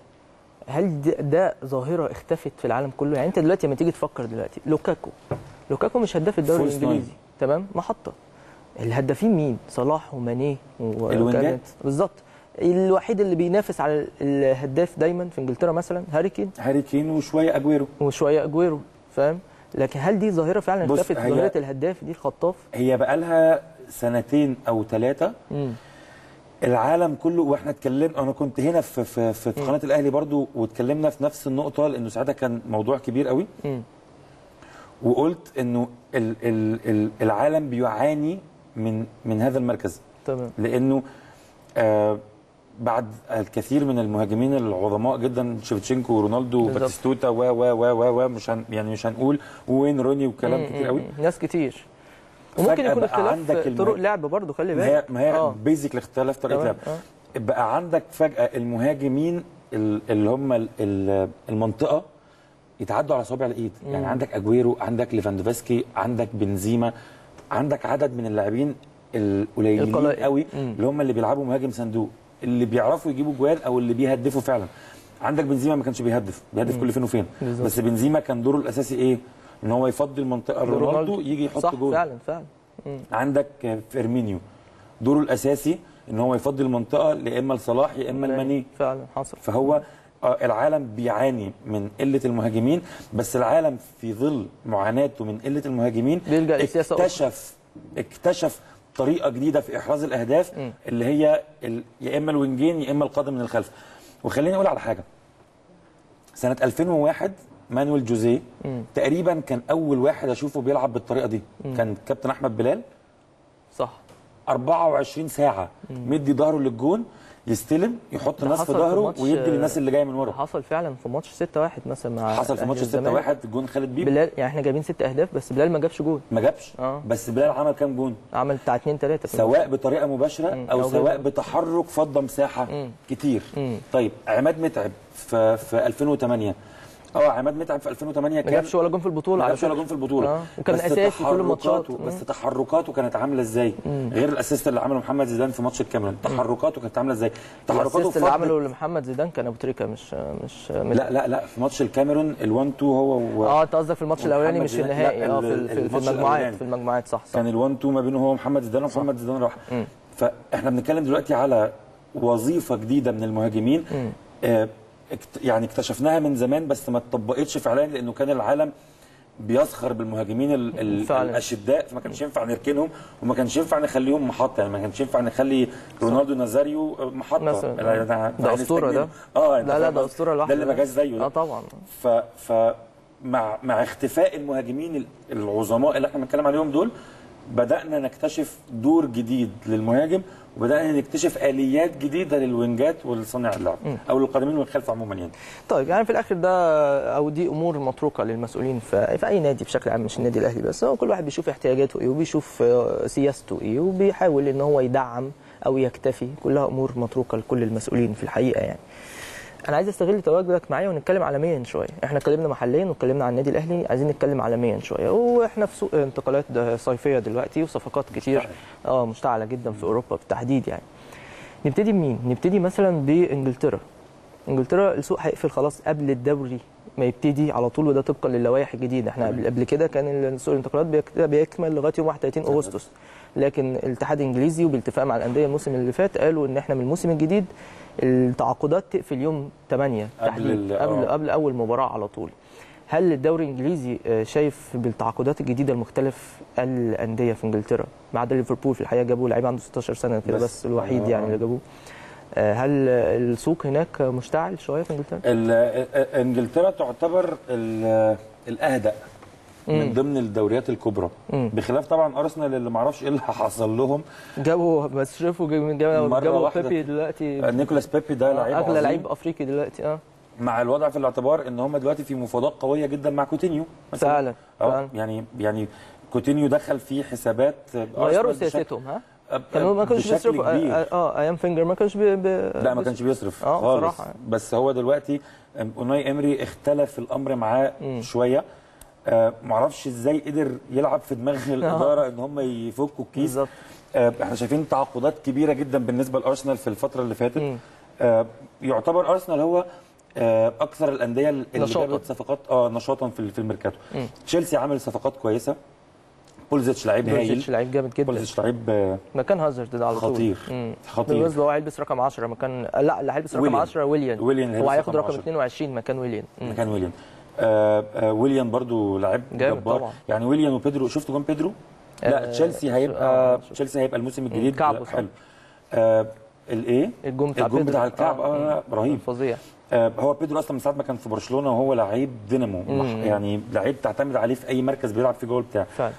Speaker 1: هل ده, ده ظاهره اختفت في العالم كله يعني انت دلوقتي لما تيجي تفكر دلوقتي لوكاكو لوكاكو مش هداف الدوري
Speaker 2: فولس ناين.
Speaker 1: الانجليزي تمام محطه الهدافين مين صلاح ومانيه و-
Speaker 2: الوينجات؟
Speaker 1: وكانت- بالظبط الوحيد اللي بينافس على الهداف دايما في انجلترا مثلا هاري كين
Speaker 2: هاري كين وشويه اجويرو
Speaker 1: وشويه اجويرو فاهم لكن هل دي ظاهره فعلا
Speaker 2: بص،
Speaker 1: اختفت
Speaker 2: هي-
Speaker 1: ظاهره الهداف دي الخطاف
Speaker 2: هي بقى لها سنتين او ثلاثه
Speaker 1: مم.
Speaker 2: العالم كله واحنا اتكلمنا انا كنت هنا في في في في قناه الاهلي برضو واتكلمنا في نفس النقطه لانه ساعتها كان موضوع كبير قوي
Speaker 1: مم.
Speaker 2: وقلت انه ال ال ال العالم بيعاني من من هذا المركز
Speaker 1: تمام
Speaker 2: لانه آه بعد الكثير من المهاجمين العظماء جدا شيفتشينكو ورونالدو
Speaker 1: بالظبط.
Speaker 2: وباتيستوتا و و و و و مش هن يعني مش هنقول وين روني وكلام كتير قوي
Speaker 1: مم. ناس كتير وممكن
Speaker 2: فجأة
Speaker 1: يكون
Speaker 2: بقى عندك
Speaker 1: اختلاف
Speaker 2: الم-
Speaker 1: طرق لعب برضه خلي
Speaker 2: ما هي
Speaker 1: بالك
Speaker 2: ما هي
Speaker 1: آه.
Speaker 2: بيزك الاختلاف طريقه
Speaker 1: تمام،
Speaker 2: لعب بقى عندك فجاه المهاجمين ال- اللي هم ال- ال- المنطقه يتعدوا على صوابع الايد يعني عندك اجويرو عندك ليفاندوفسكي عندك بنزيما عندك عدد من اللاعبين القليلين
Speaker 1: القلائل.
Speaker 2: قوي
Speaker 1: مم.
Speaker 2: اللي هم اللي بيلعبوا مهاجم صندوق اللي بيعرفوا يجيبوا جوال او اللي بيهدفوا فعلا عندك بنزيما ما كانش بيهدف بيهدف كل فين وفين
Speaker 1: بالظبط.
Speaker 2: بس بنزيما كان دوره الاساسي ايه ان هو يفضي المنطقه لرونالدو يجي يحط
Speaker 1: صح
Speaker 2: جول
Speaker 1: فعلا فعلا مم.
Speaker 2: عندك فيرمينيو دوره الاساسي ان هو يفضي المنطقه يا اما لصلاح يا اما لماني
Speaker 1: فعلا حصل
Speaker 2: فهو آه، العالم بيعاني من قله المهاجمين بس العالم في ظل معاناته من قله المهاجمين
Speaker 1: بيلجأ لسياسة أخرى.
Speaker 2: اكتشف اكتشف طريقه جديده في احراز الاهداف
Speaker 1: مم.
Speaker 2: اللي هي ال- يا اما الوينجين يا اما القادم من الخلف وخليني اقول على حاجه سنه 2001 مانويل جوزيه
Speaker 1: مم.
Speaker 2: تقريبا كان اول واحد اشوفه بيلعب بالطريقه دي كان كابتن احمد بلال
Speaker 1: صح
Speaker 2: 24 ساعه مدي ظهره للجون يستلم يحط
Speaker 1: ده
Speaker 2: الناس في
Speaker 1: حصل في
Speaker 2: ظهره
Speaker 1: ماتش-
Speaker 2: ويدي للناس اللي جايه من ورا
Speaker 1: حصل فعلا في ماتش 6-1 مثلا مع
Speaker 2: حصل في
Speaker 1: أهلي
Speaker 2: ماتش
Speaker 1: والزمالك.
Speaker 2: 6 1 جون خالد بيبو
Speaker 1: بلال يعني احنا جايبين ست اهداف بس بلال ما جابش جول
Speaker 2: ما جابش
Speaker 1: آه.
Speaker 2: بس بلال عمل كام جون
Speaker 1: عمل بتاع 2 3
Speaker 2: سواء بطريقه مباشره
Speaker 1: مم.
Speaker 2: او
Speaker 1: أو
Speaker 2: سواء
Speaker 1: غير-
Speaker 2: بتحرك فضى مساحه
Speaker 1: مم.
Speaker 2: كتير
Speaker 1: مم.
Speaker 2: طيب عماد متعب في في 2008 اه عماد متعب في 2008
Speaker 1: ما
Speaker 2: كان
Speaker 1: جابش ولا جون في البطوله
Speaker 2: ما
Speaker 1: على
Speaker 2: جابش ولا
Speaker 1: فكرة.
Speaker 2: جون في البطوله
Speaker 1: آه. وكان
Speaker 2: بس
Speaker 1: اساسي في كل الماتشات
Speaker 2: تحركاته-
Speaker 1: مم.
Speaker 2: بس تحركاته كانت عامله ازاي غير الاسيست اللي عمله محمد زيدان في ماتش الكاميرون تحركاته كانت عامله ازاي تحركاته
Speaker 1: الاسيست اللي
Speaker 2: فضت-
Speaker 1: عمله لمحمد زيدان كان ابو تريكه مش مش
Speaker 2: لا لا لا في ماتش الكاميرون ال1 2 هو و...
Speaker 1: اه انت قصدك في الماتش الاولاني
Speaker 2: ومحمد
Speaker 1: مش في
Speaker 2: زيدان-
Speaker 1: النهائي
Speaker 2: لا،
Speaker 1: اه في
Speaker 2: ال-
Speaker 1: في- في
Speaker 2: الماتش
Speaker 1: المجموعات
Speaker 2: الأولاني.
Speaker 1: في المجموعات صح صح
Speaker 2: كان ال1 2 ما بينه هو ومحمد زيدان ومحمد زيدان راح
Speaker 1: مم.
Speaker 2: فاحنا بنتكلم دلوقتي على وظيفه جديده من المهاجمين
Speaker 1: مم.
Speaker 2: آه اكت- يعني اكتشفناها من زمان بس ما اتطبقتش فعليا لانه كان العالم بيسخر بالمهاجمين ال- ال-
Speaker 1: فعلا.
Speaker 2: الاشداء فما كانش ينفع نركنهم وما كانش ينفع نخليهم محطه يعني ما كانش ينفع نخلي رونالدو نازاريو محطه
Speaker 1: مثلا.
Speaker 2: لا، ده-
Speaker 1: ده أسطورة ده.
Speaker 2: اه أنت
Speaker 1: لا لا
Speaker 2: فاهم
Speaker 1: ده
Speaker 2: قصدي؟
Speaker 1: اسطوره لوحده
Speaker 2: ده اللي ما جاش زيه ده.
Speaker 1: اه طبعا
Speaker 2: ف ف مع مع اختفاء المهاجمين ال- العظماء اللي احنا بنتكلم عليهم دول بدانا نكتشف دور جديد للمهاجم وبدانا نكتشف اليات جديده للوينجات والصانع اللعب او للقادمين من الخلف عموما يعني
Speaker 1: طيب يعني في الاخر ده او دي امور متروكه للمسؤولين في, في اي نادي بشكل عام مش النادي الاهلي بس هو كل واحد بيشوف احتياجاته ايه وبيشوف آه، سياسته ايه وبيحاول ان هو يدعم او يكتفي كلها امور متروكه لكل المسؤولين في الحقيقه يعني انا عايز استغل تواجدك معايا ونتكلم عالميا شويه احنا اتكلمنا محليا واتكلمنا عن النادي الاهلي عايزين نتكلم عالميا شويه واحنا في سوق انتقالات ده صيفيه دلوقتي وصفقات كتير
Speaker 2: مشتعل.
Speaker 1: اه مشتعله جدا في اوروبا بالتحديد يعني نبتدي بمين نبتدي مثلا بانجلترا انجلترا السوق هيقفل خلاص قبل الدوري ما يبتدي على طول وده طبقا للوائح الجديده احنا قبل, قبل كده كان سوق الانتقالات بيك- بيكمل لغايه يوم 31 اغسطس لكن الاتحاد الانجليزي وبالاتفاق مع الانديه الموسم اللي فات قالوا ان احنا من الموسم الجديد التعاقدات تقفل يوم 8
Speaker 2: قبل
Speaker 1: تحديد
Speaker 2: ال-
Speaker 1: قبل
Speaker 2: آه.
Speaker 1: قبل اول مباراه على طول هل الدوري الانجليزي آه، شايف بالتعاقدات الجديده المختلف الانديه في انجلترا ما عدا ليفربول في الحقيقه جابوا لعيب عنده 16 سنه كده
Speaker 2: بس.
Speaker 1: بس الوحيد
Speaker 2: آه.
Speaker 1: يعني اللي جابوه آه، هل السوق هناك مشتعل شويه في انجلترا؟
Speaker 2: ال- آه، انجلترا تعتبر ال- الاهدأ من
Speaker 1: مم.
Speaker 2: ضمن الدوريات الكبرى
Speaker 1: مم.
Speaker 2: بخلاف طبعا ارسنال اللي ما اعرفش ايه اللي حصل لهم
Speaker 1: جابوا بس شافوا جابوا
Speaker 2: مرة
Speaker 1: جابوا
Speaker 2: واحدة.
Speaker 1: بيبي دلوقتي
Speaker 2: آه، نيكولاس بيبي ده لعيب
Speaker 1: اغلى
Speaker 2: عظيم.
Speaker 1: لعيب افريقي دلوقتي اه
Speaker 2: مع الوضع في الاعتبار ان هم دلوقتي في مفاوضات قويه جدا مع كوتينيو مثلا
Speaker 1: فعلا
Speaker 2: اه
Speaker 1: فعلا
Speaker 2: يعني يعني كوتينيو دخل في حسابات
Speaker 1: غيروا
Speaker 2: أرسنال بشكل-
Speaker 1: سياستهم ها
Speaker 2: آه،
Speaker 1: كانوا ما كانوش
Speaker 2: بشكل
Speaker 1: بيصرفوا
Speaker 2: كبير.
Speaker 1: اه, آه ايام فينجر ما كانش بي بي
Speaker 2: لا ما كانش بيصرف
Speaker 1: آه،
Speaker 2: خالص
Speaker 1: بصراحة.
Speaker 2: بس هو دلوقتي أم، اوناي امري اختلف الامر معاه
Speaker 1: مم.
Speaker 2: شويه آه معرفش ازاي قدر يلعب في دماغ الاداره ان هم يفكوا الكيس
Speaker 1: بالظبط
Speaker 2: آه احنا شايفين تعاقدات كبيره جدا بالنسبه لارسنال في الفتره اللي فاتت
Speaker 1: مم.
Speaker 2: آه يعتبر ارسنال هو آه اكثر الانديه اللي
Speaker 1: نشاطاً.
Speaker 2: جابت صفقات اه نشاطا في في الميركاتو
Speaker 1: مم.
Speaker 2: تشيلسي عمل صفقات كويسه بولزيتش لعيب هايل
Speaker 1: بولزيتش لعيب جامد جدا
Speaker 2: بولزيتش لعيب آه،
Speaker 1: مكان هازارد ده على طول
Speaker 2: خطير.
Speaker 1: مم.
Speaker 2: خطير.
Speaker 1: بالمناسبه هو هيلبس رقم 10 مكان لا اللي هيلبس رقم
Speaker 2: ويليان.
Speaker 1: 10 ويليان
Speaker 2: ويليان اللي
Speaker 1: هو
Speaker 2: هيلبس
Speaker 1: هياخد
Speaker 2: رقم
Speaker 1: رقم
Speaker 2: 10.
Speaker 1: 22 مكان ويليان مم.
Speaker 2: مكان ويليان آه آه ويليان برضو لعيب
Speaker 1: جامد
Speaker 2: جبار
Speaker 1: طبعا.
Speaker 2: يعني ويليان وبيدرو شفتوا جون بيدرو؟ لا
Speaker 1: آه،
Speaker 2: تشيلسي
Speaker 1: آه،
Speaker 2: هيبقى
Speaker 1: شفت.
Speaker 2: تشيلسي هيبقى الموسم الجديد
Speaker 1: كعبه صح.
Speaker 2: حلو آه الايه
Speaker 1: الجون بتاع
Speaker 2: الجون
Speaker 1: بيدرو.
Speaker 2: بتاع الكعب
Speaker 1: آه.
Speaker 2: اه لا، رهيب
Speaker 1: فظيع
Speaker 2: آه، هو بيدرو اصلا من ساعه ما كان في برشلونه وهو لعيب دينامو
Speaker 1: مم.
Speaker 2: يعني لعيب تعتمد عليه في اي مركز بيلعب فيه جوه بتاع
Speaker 1: فعلا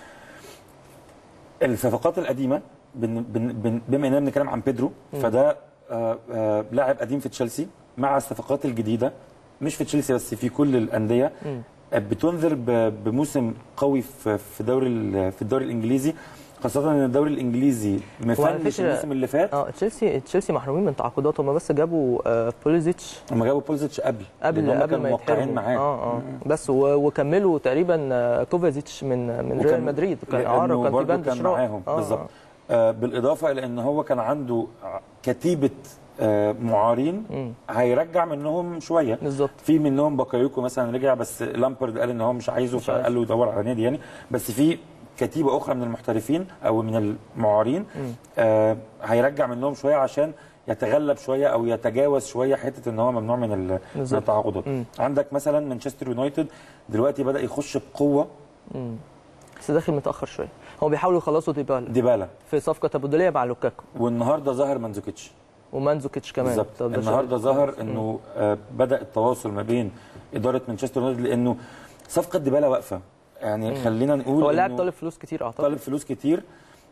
Speaker 2: الصفقات القديمه بن بن بن بما اننا بنتكلم عن بيدرو فده آه، آه، لاعب قديم في تشيلسي مع الصفقات الجديده مش في تشيلسي بس في كل الانديه آه، بتنذر ب- بموسم قوي في في دوري ال- في الدوري الانجليزي خاصه ان الدوري الانجليزي مفنش
Speaker 1: فكرة-
Speaker 2: الموسم اللي فات
Speaker 1: اه تشيلسي تشيلسي محرومين من تعاقدات هم بس جابوا آه بوليزيتش
Speaker 2: هم جابوا بولزيتش قبل
Speaker 1: قبل
Speaker 2: لأن هم
Speaker 1: قبل
Speaker 2: كانوا
Speaker 1: ما
Speaker 2: موقعين
Speaker 1: يتحرقوا
Speaker 2: معاه
Speaker 1: اه اه بس و- وكملوا تقريبا آه، كوفازيتش من من
Speaker 2: وكان-
Speaker 1: ريال مدريد كان
Speaker 2: لأنه
Speaker 1: اعاره وكان في
Speaker 2: برضه
Speaker 1: باند
Speaker 2: كان
Speaker 1: شراء
Speaker 2: معاهم
Speaker 1: آه،
Speaker 2: بالظبط
Speaker 1: آه.
Speaker 2: آه بالاضافه الى ان هو كان عنده كتيبه آه معارين
Speaker 1: مم.
Speaker 2: هيرجع منهم شويه
Speaker 1: بالظبط
Speaker 2: في منهم بكايوكو مثلا رجع بس لامبرد قال ان هو مش عايزه
Speaker 1: مش عايزه.
Speaker 2: فقال له يدور على نادي يعني بس في كتيبه اخرى من المحترفين او من المعارين آه هيرجع منهم شويه عشان يتغلب شويه او يتجاوز شويه حته ان هو ممنوع من ال- من
Speaker 1: بالظبط.
Speaker 2: التعاقدات
Speaker 1: مم.
Speaker 2: عندك مثلا مانشستر يونايتد دلوقتي بدا يخش بقوه
Speaker 1: مم. بس داخل متاخر شويه هو بيحاولوا يخلصوا ديبالا
Speaker 2: ديبالا
Speaker 1: في صفقه تبادليه مع لوكاكو
Speaker 2: والنهارده ظهر مانزوكيتش
Speaker 1: ومانزوكيتش كمان
Speaker 2: بالظبط
Speaker 1: طب ده
Speaker 2: النهارده
Speaker 1: شغال.
Speaker 2: ظهر انه آه بدا التواصل ما بين اداره مانشستر يونايتد لانه صفقه ديبالا واقفه يعني خلينا نقول
Speaker 1: هو اللاعب
Speaker 2: إنه
Speaker 1: طالب فلوس كتير اعتقد
Speaker 2: طالب فلوس كتير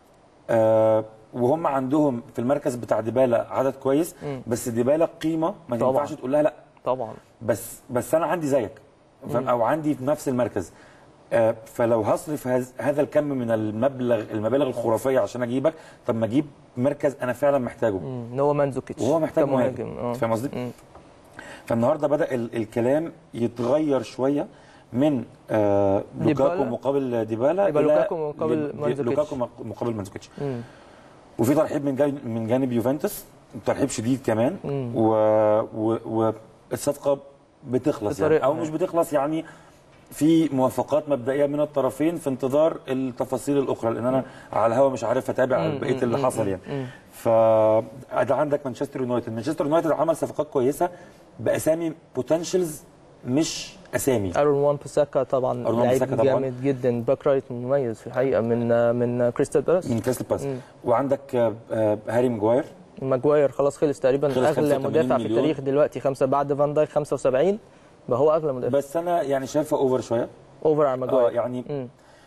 Speaker 2: آه وهم عندهم في المركز بتاع ديبالا عدد كويس
Speaker 1: مم.
Speaker 2: بس ديبالا قيمه ما
Speaker 1: طبعاً.
Speaker 2: ينفعش تقول لها لا
Speaker 1: طبعا
Speaker 2: بس بس انا عندي زيك فاهم او عندي في نفس المركز آه فلو هصرف هز- هذا الكم من المبلغ المبالغ الخرافيه عشان اجيبك طب ما اجيب مركز انا فعلا محتاجه
Speaker 1: مم. ان هو مانزوكيتش
Speaker 2: وهو محتاج
Speaker 1: كمهاجم
Speaker 2: مهاجم
Speaker 1: اه
Speaker 2: فاهم قصدي؟
Speaker 1: مم.
Speaker 2: فالنهارده بدا ال الكلام يتغير شويه من آه
Speaker 1: ديبالا.
Speaker 2: لوكاكو مقابل ديبالا
Speaker 1: يبقى
Speaker 2: إلى
Speaker 1: لوكاكو مقابل
Speaker 2: دي-
Speaker 1: مانزوكيتش.
Speaker 2: لوكاكو مق- مقابل مانزوكيتش
Speaker 1: مم.
Speaker 2: وفي ترحيب من جانب من جانب يوفنتوس ترحيب شديد كمان
Speaker 1: مم.
Speaker 2: و... و... والصفقه بتخلص يعني
Speaker 1: بطريقة.
Speaker 2: او مش بتخلص يعني في موافقات مبدئيه من الطرفين في انتظار التفاصيل الاخرى لان انا على الهوا مش عارف اتابع
Speaker 1: مم.
Speaker 2: بقيه اللي
Speaker 1: مم.
Speaker 2: حصل يعني
Speaker 1: مم.
Speaker 2: ف ده عندك مانشستر يونايتد مانشستر يونايتد عمل صفقات كويسه باسامي بوتنشلز مش اسامي
Speaker 1: ارون وان بيساكا طبعا
Speaker 2: أرون وان
Speaker 1: لعيب
Speaker 2: بيساكا طبعاً.
Speaker 1: جامد جدا باك رايت مميز في الحقيقه من من كريستال بالاس
Speaker 2: من كريستال باس وعندك آه، آه، هاري ماجواير
Speaker 1: ماجواير خلاص خلص تقريبا
Speaker 2: خلص
Speaker 1: اغلى
Speaker 2: 85
Speaker 1: مدافع في
Speaker 2: مليون.
Speaker 1: التاريخ دلوقتي خمسه بعد فان دايك 75 بقى هو اغلى مدافع
Speaker 2: بس انا يعني شايفه اوفر شويه
Speaker 1: اوفر على
Speaker 2: اه
Speaker 1: ماجواير
Speaker 2: يعني
Speaker 1: مم.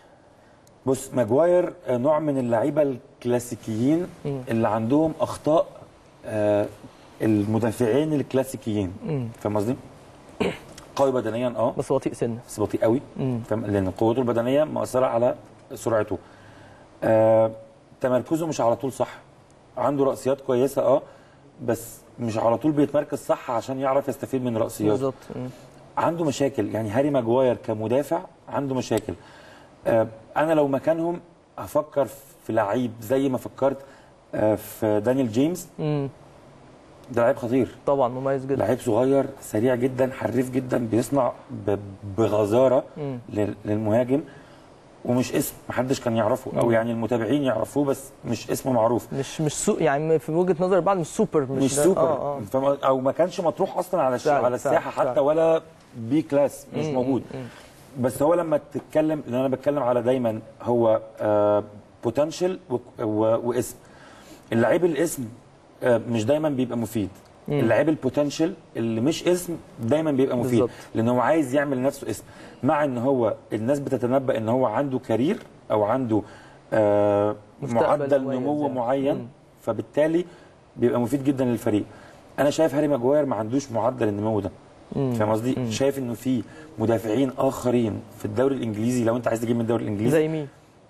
Speaker 2: بص ماجواير آه، نوع من اللعيبه الكلاسيكيين
Speaker 1: مم.
Speaker 2: اللي عندهم اخطاء آه، المدافعين الكلاسيكيين
Speaker 1: مم.
Speaker 2: فاهم قصدي؟ قوي بدنيا اه
Speaker 1: بس بطيء سنه
Speaker 2: بس بطيء قوي
Speaker 1: مم.
Speaker 2: فاهم لان قوته البدنيه مؤثره على سرعته آه، تمركزه مش على طول صح عنده رأسيات كويسه اه بس مش على طول بيتمركز صح عشان يعرف يستفيد من رأسياته
Speaker 1: بالظبط مم.
Speaker 2: عنده مشاكل يعني هاري ماجواير كمدافع عنده مشاكل آه، انا لو مكانهم هفكر في لعيب زي ما فكرت آه، في دانيال جيمس
Speaker 1: مم.
Speaker 2: ده لعيب خطير
Speaker 1: طبعا مميز جدا
Speaker 2: لعيب صغير سريع جدا حريف جدا بيصنع ب- بغزاره
Speaker 1: مم.
Speaker 2: لل- للمهاجم ومش اسم محدش كان يعرفه او يعني المتابعين يعرفوه بس مش اسمه معروف
Speaker 1: مش مش سو يعني في وجهه نظر البعض مش سوبر مش,
Speaker 2: مش
Speaker 1: ده-
Speaker 2: سوبر
Speaker 1: اه اه
Speaker 2: فاهم قصدي؟ او ما كانش مطروح اصلا على الش...
Speaker 1: فعلا،
Speaker 2: على الساحه
Speaker 1: فعلا،
Speaker 2: حتى
Speaker 1: فعلا.
Speaker 2: ولا بي كلاس مش
Speaker 1: مم،
Speaker 2: موجود
Speaker 1: مم،
Speaker 2: بس هو لما تتكلم لان انا بتكلم على دايما هو بوتنشال واسم اللعيب الاسم آه، مش دايما بيبقى مفيد اللعيب البوتنشال اللي مش اسم دايما بيبقى مفيد
Speaker 1: بالظبط.
Speaker 2: لان هو عايز يعمل لنفسه اسم مع ان هو الناس بتتنبأ ان هو عنده كارير او عنده آه،
Speaker 1: مستقبل
Speaker 2: معدل
Speaker 1: مميز
Speaker 2: نمو
Speaker 1: يعني.
Speaker 2: معين
Speaker 1: مم.
Speaker 2: فبالتالي بيبقى مفيد جدا للفريق انا شايف هاري ماجواير ما عندوش معدل النمو ده
Speaker 1: مم.
Speaker 2: فاهم قصدي شايف انه في مدافعين اخرين في الدوري الانجليزي لو انت عايز تجيب من الدوري الانجليزي
Speaker 1: زي مين؟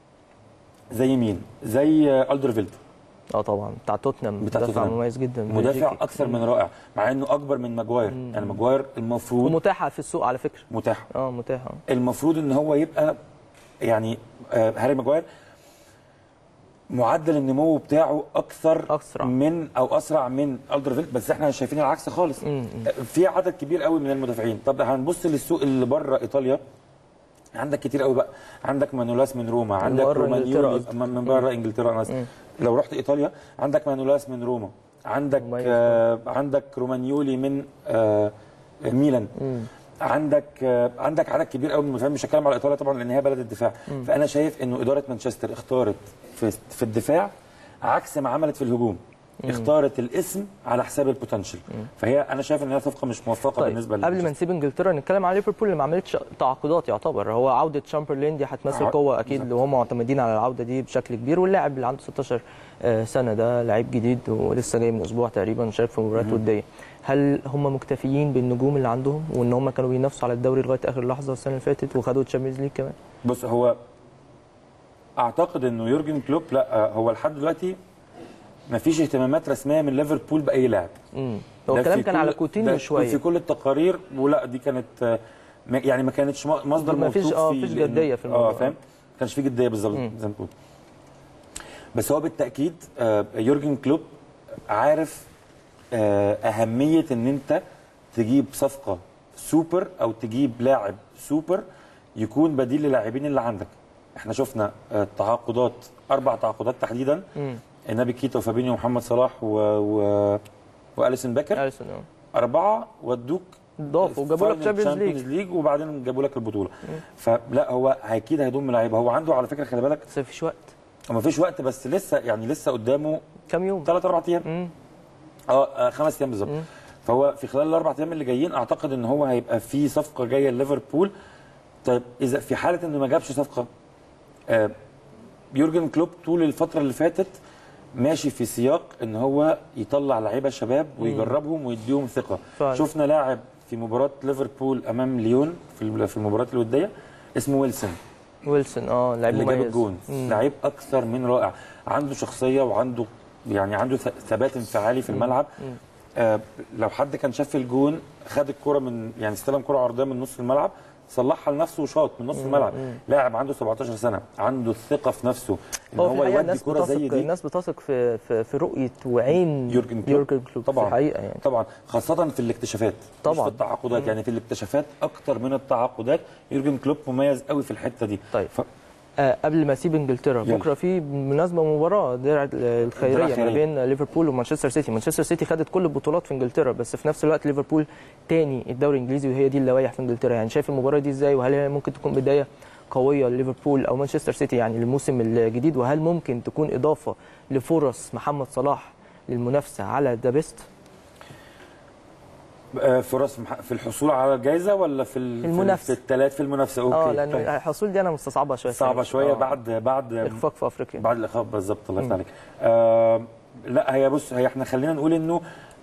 Speaker 2: زي مين زي آه، الدرفيلد
Speaker 1: اه طبعا بتاع توتنهام
Speaker 2: بتاع
Speaker 1: مدافع
Speaker 2: توتنهام.
Speaker 1: مميز جدا
Speaker 2: مدافع
Speaker 1: بلجيكي.
Speaker 2: اكثر من رائع مع انه اكبر من ماجواير يعني ماجواير المفروض
Speaker 1: ومتاحه في السوق على فكره
Speaker 2: متاح
Speaker 1: اه متاحه
Speaker 2: المفروض ان هو يبقى يعني آه، هاري ماجواير معدل النمو بتاعه اكثر
Speaker 1: أسرع.
Speaker 2: من او اسرع من الدرفيلد بس احنا شايفين العكس خالص
Speaker 1: مم.
Speaker 2: آه، في عدد كبير قوي من المدافعين طب هنبص للسوق اللي بره ايطاليا عندك كتير قوي بقى عندك مانولاس من روما عندك
Speaker 1: بره إنجلترا
Speaker 2: رومانيولي
Speaker 1: قصدك.
Speaker 2: من من بره انجلترا انا آسف. لو رحت ايطاليا عندك مانولاس من روما عندك
Speaker 1: مميز.
Speaker 2: آه عندك رومانيولي من آه ميلان عندك آه عندك عدد كبير قوي من المدافعين مش هتكلم على ايطاليا طبعا لان هي بلد الدفاع فانا شايف انه اداره مانشستر اختارت في, في الدفاع عكس ما عملت في الهجوم اختارت الاسم على حساب البوتنشال فهي انا شايف ان هي صفقه مش موفقه
Speaker 1: طيب
Speaker 2: بالنسبه
Speaker 1: قبل ما
Speaker 2: لمانشستر.
Speaker 1: نسيب انجلترا نتكلم على ليفربول اللي ما عملتش تعاقدات يعتبر هو عوده تشامبرلين دي هتمثل
Speaker 2: ع-
Speaker 1: قوه اكيد وهم معتمدين على العوده دي بشكل كبير واللاعب اللي عنده 16 آه، سنه ده لعيب جديد ولسه جاي من اسبوع تقريبا شارك في مباريات وديه هل هم مكتفيين بالنجوم اللي عندهم وان هم كانوا بينافسوا على الدوري لغايه اخر لحظه السنه اللي فاتت وخدوا الشامبيونز ليج كمان
Speaker 2: بص هو اعتقد انه يورجن كلوب لا هو لحد دلوقتي ما فيش اهتمامات رسميه من ليفربول باي لاعب
Speaker 1: امم هو
Speaker 2: ده
Speaker 1: الكلام
Speaker 2: في
Speaker 1: كان
Speaker 2: كل-
Speaker 1: على
Speaker 2: ده
Speaker 1: كوتينيو
Speaker 2: في
Speaker 1: شويه
Speaker 2: كل التقارير ولا دي كانت آه، ما- يعني ما كانتش م- مصدر
Speaker 1: ما فيش-
Speaker 2: موثوق
Speaker 1: آه،
Speaker 2: فيه
Speaker 1: فيش
Speaker 2: لأن-
Speaker 1: جدية في الموضوع.
Speaker 2: اه فاهم ما كانش في جديه بالظبط
Speaker 1: مم.
Speaker 2: زي ما تقول بس هو بالتاكيد آه، يورجن كلوب عارف آه، اهميه ان انت تجيب صفقه سوبر او تجيب لاعب سوبر يكون بديل للاعبين اللي عندك احنا شفنا آه، تعاقدات اربع تعاقدات تحديدا
Speaker 1: امم
Speaker 2: نبي كيتا وفابينيو ومحمد صلاح و... و... واليسون بكر
Speaker 1: اليسون آه.
Speaker 2: أربعة ودوك
Speaker 1: ضافوا وجابوا لك تشامبيونز ليج
Speaker 2: ليج وبعدين جابوا لك البطولة فلا هو أكيد هيضم لعيبة هو عنده على فكرة خلي بالك
Speaker 1: بس مفيش وقت
Speaker 2: ما فيش وقت بس لسه يعني لسه قدامه
Speaker 1: كام يوم
Speaker 2: ثلاث أربع أيام
Speaker 1: امم
Speaker 2: اه آه، خمس أيام بالظبط فهو في خلال الأربع أيام اللي جايين أعتقد إن هو هيبقى في صفقة جاية ليفربول طيب إذا في حالة إنه ما جابش صفقة آه يورجن كلوب طول الفترة اللي فاتت ماشي في سياق ان هو يطلع لعيبه شباب ويجربهم ويديهم ثقه
Speaker 1: فعلا.
Speaker 2: شفنا لاعب في مباراه ليفربول امام ليون في ال- في المباراه الوديه اسمه ويلسون
Speaker 1: ويلسون اه لعيب
Speaker 2: اللي جاب
Speaker 1: مميز
Speaker 2: الجون
Speaker 1: مم.
Speaker 2: لعيب اكثر من رائع عنده شخصيه وعنده يعني عنده ث- ثبات انفعالي في الملعب آه لو حد كان شاف الجون خد الكره من يعني استلم كره عرضيه من نص الملعب صلحها لنفسه وشاط من نص الملعب لاعب عنده 17 سنه عنده الثقه في نفسه ان
Speaker 1: هو في
Speaker 2: هو
Speaker 1: الحقيقه
Speaker 2: يودي
Speaker 1: الناس
Speaker 2: كره زي
Speaker 1: بتثق
Speaker 2: دي
Speaker 1: الناس بتثق في في, في رؤيه وعين
Speaker 2: يورجن كلوب.
Speaker 1: يورجن كلوب
Speaker 2: طبعا
Speaker 1: في الحقيقه يعني
Speaker 2: طبعا خاصة في الاكتشافات
Speaker 1: طبعاً.
Speaker 2: مش في التعاقدات يعني في الاكتشافات أكتر من التعاقدات يورجن كلوب مميز قوي في الحتة دي
Speaker 1: طيب.
Speaker 2: ف...
Speaker 1: آه قبل ما اسيب انجلترا
Speaker 2: يلا.
Speaker 1: بكره في بالمناسبه مباراه درع الخيريه ما
Speaker 2: الخيرية.
Speaker 1: بين ليفربول ومانشستر سيتي مانشستر سيتي خدت كل البطولات في انجلترا بس في نفس الوقت ليفربول تاني الدوري الانجليزي وهي دي اللوائح في انجلترا يعني شايف المباراه دي ازاي وهل هي ممكن تكون بدايه قويه لليفربول او مانشستر سيتي يعني للموسم الجديد وهل ممكن تكون اضافه لفرص محمد صلاح للمنافسه على ذا بيست
Speaker 2: آه، فرص مح- في الحصول على الجائزة ولا في ال...
Speaker 1: المنافسة.
Speaker 2: في الثلاث في المنافسة أوكي
Speaker 1: اه لان
Speaker 2: طيب.
Speaker 1: الحصول دي انا مستصعبها شويه
Speaker 2: صعبة شوية
Speaker 1: آه.
Speaker 2: بعد بعد
Speaker 1: اخفاق في افريقيا
Speaker 2: بعد الإخفاق بالظبط الله يفتح عليك آه لا هي بص هي احنا خلينا نقول إنه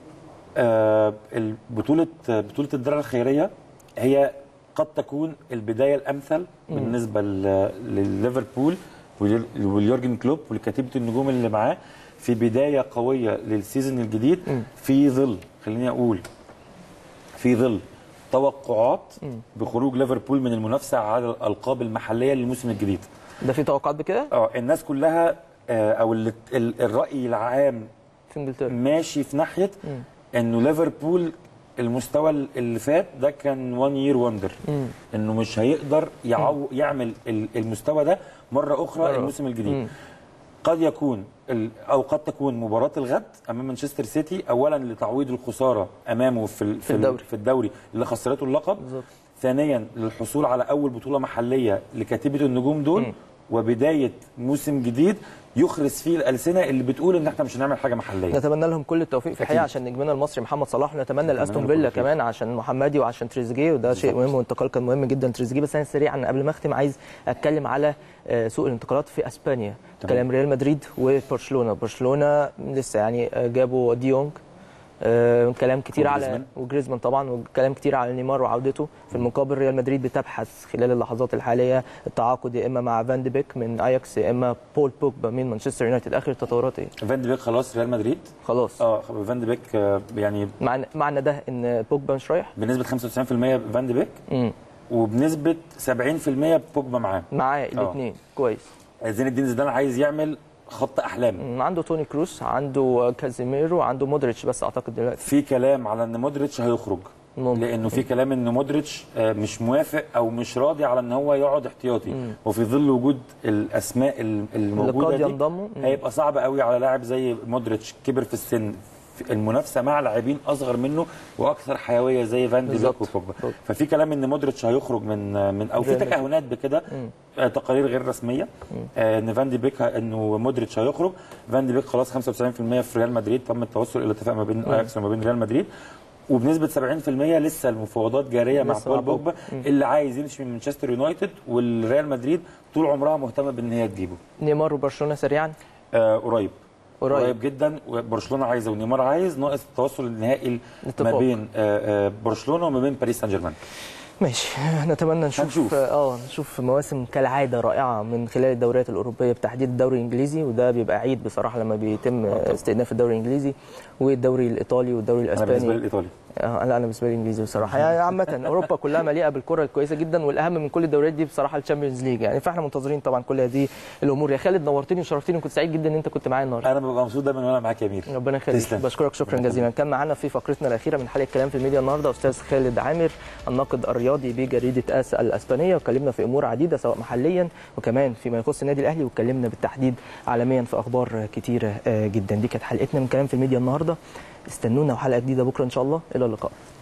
Speaker 2: آه البطولة بطولة الدرع الخيرية هي قد تكون البداية الأمثل بالنسبة ل- لليفربول ولير- واليورجن كلوب ولكتيبة النجوم اللي معاه في بداية قوية للسيزون الجديد في ظل خليني أقول في ظل توقعات بخروج ليفربول من المنافسة على الألقاب المحلية للموسم الجديد
Speaker 1: ده في توقعات بكده
Speaker 2: اه الناس كلها آه، او ال- ال- الراي العام
Speaker 1: في انجلترا
Speaker 2: ماشي في ناحيه انه ليفربول المستوى اللي فات ده كان وان يير وندر
Speaker 1: مم.
Speaker 2: انه مش هيقدر يعو يعمل ال- المستوى ده مره اخرى
Speaker 1: مرة.
Speaker 2: الموسم الجديد
Speaker 1: مم.
Speaker 2: قد يكون ال- او قد تكون مباراه الغد امام مانشستر سيتي اولا لتعويض الخساره امامه في ال- في, ال-
Speaker 1: الدوري.
Speaker 2: في الدوري اللي خسرته اللقب
Speaker 1: بالظبط.
Speaker 2: ثانيا للحصول على اول بطوله محليه لكتيبه النجوم دول
Speaker 1: مم.
Speaker 2: وبدايه موسم جديد يخرس فيه الالسنه اللي بتقول ان احنا مش هنعمل حاجه محليه
Speaker 1: نتمنى لهم كل التوفيق في الحقيقه عشان نجمنا المصري محمد صلاح ونتمنى لاستون
Speaker 2: له
Speaker 1: فيلا
Speaker 2: كل خير.
Speaker 1: كمان عشان محمدي وعشان تريزيجيه وده شيء مهم والانتقال كان مهم جدا تريزيجيه بس انا سريعا قبل ما اختم عايز اتكلم على آه، سوق الانتقالات في اسبانيا
Speaker 2: تمام.
Speaker 1: كلام ريال مدريد وبرشلونه برشلونه لسه يعني آه، جابوا ديونج آه، كلام كتير على
Speaker 2: وجريزمان.
Speaker 1: وجريزمان طبعا وكلام كتير على نيمار وعودته في المقابل ريال مدريد بتبحث خلال اللحظات الحاليه التعاقد يا اما مع فان دي بيك من اياكس يا اما بول بوجبا من مانشستر يونايتد اخر التطورات ايه
Speaker 2: فان دي بيك خلاص ريال مدريد
Speaker 1: خلاص
Speaker 2: اه فان دي بيك آه، يعني
Speaker 1: معنى معنى ده ان بوجبا مش رايح
Speaker 2: بنسبه 95% فان دي بيك
Speaker 1: امم
Speaker 2: وبنسبه 70% بوجبا معاه
Speaker 1: معاه الاثنين كويس
Speaker 2: زين الدين زيدان عايز يعمل خط احلام
Speaker 1: مم، عنده توني كروس عنده كازيميرو عنده مودريتش بس اعتقد دلوقتي
Speaker 2: في كلام على ان مودريتش هيخرج
Speaker 1: ممكن.
Speaker 2: لانه في كلام ان مودريتش آه، مش موافق او مش راضي على ان هو يقعد احتياطي وفي ظل وجود الاسماء ال- الموجوده
Speaker 1: قد
Speaker 2: دي
Speaker 1: ينضموا. مم.
Speaker 2: هيبقى صعب قوي على لاعب زي مودريتش كبر في السن المنافسه مع لاعبين اصغر منه واكثر حيويه زي فان دي
Speaker 1: بالظبط.
Speaker 2: بيك وبوجبا
Speaker 1: بالظبط.
Speaker 2: ففي كلام ان مودريتش هيخرج من من او في
Speaker 1: ريال مدريد.
Speaker 2: تكهنات بكده آه، تقارير غير رسميه آه، ان فان دي بيك ه- انه مودريتش هيخرج فان دي بيك خلاص 95% في ريال مدريد تم التوصل الى اتفاق ما بين اياكس وما بين ريال مدريد وبنسبه 70% لسه المفاوضات جاريه مع
Speaker 1: لسه مع
Speaker 2: بول بوجبا اللي عايز يمشي من مانشستر يونايتد والريال مدريد طول عمرها مهتمه بان هي تجيبه
Speaker 1: نيمار وبرشلونه سريعا
Speaker 2: آه قريب
Speaker 1: قريب.
Speaker 2: قريب جدا وبرشلونه عايزه ونيمار عايز ناقص التوصل النهائي ما
Speaker 1: اتفاق.
Speaker 2: بين آه آه برشلونه وما بين باريس سان جيرمان
Speaker 1: ماشي نتمنى نشوف
Speaker 2: هنشوف.
Speaker 1: اه نشوف مواسم كالعاده رائعه من خلال الدوريات الاوروبيه بتحديد الدوري الانجليزي وده بيبقى عيد بصراحه لما بيتم استئناف الدوري الانجليزي والدوري الايطالي والدوري
Speaker 2: انا بالنسبه لي
Speaker 1: الاسباني
Speaker 2: الايطالي
Speaker 1: آه، لا انا بالنسبه لي الانجليزي بصراحه يعني عامه اوروبا كلها مليئه بالكره الكويسه جدا والاهم من كل الدوريات دي بصراحه الشامبيونز ليج يعني فاحنا منتظرين طبعا كل هذه الامور يا خالد نورتني وشرفتني وكنت سعيد جدا ان انت كنت معايا النهارده
Speaker 2: انا ببقى مبسوط دايما وانا معاك يا امير
Speaker 1: ربنا يخليك
Speaker 2: تسلم.
Speaker 1: بشكرك شكرا جزيلا كان معانا في فقرتنا الاخيره من حلقه كلام في الميديا النهارده استاذ خالد عامر الناقد الرياضي بجريده اس الاسبانيه وكلمنا في امور عديده سواء محليا وكمان فيما يخص النادي الاهلي واتكلمنا بالتحديد عالميا في اخبار كتيره آه، جدا دي كانت حلقتنا من كلام في الميديا النهارده استنونا وحلقه جديده بكره ان شاء الله الى اللقاء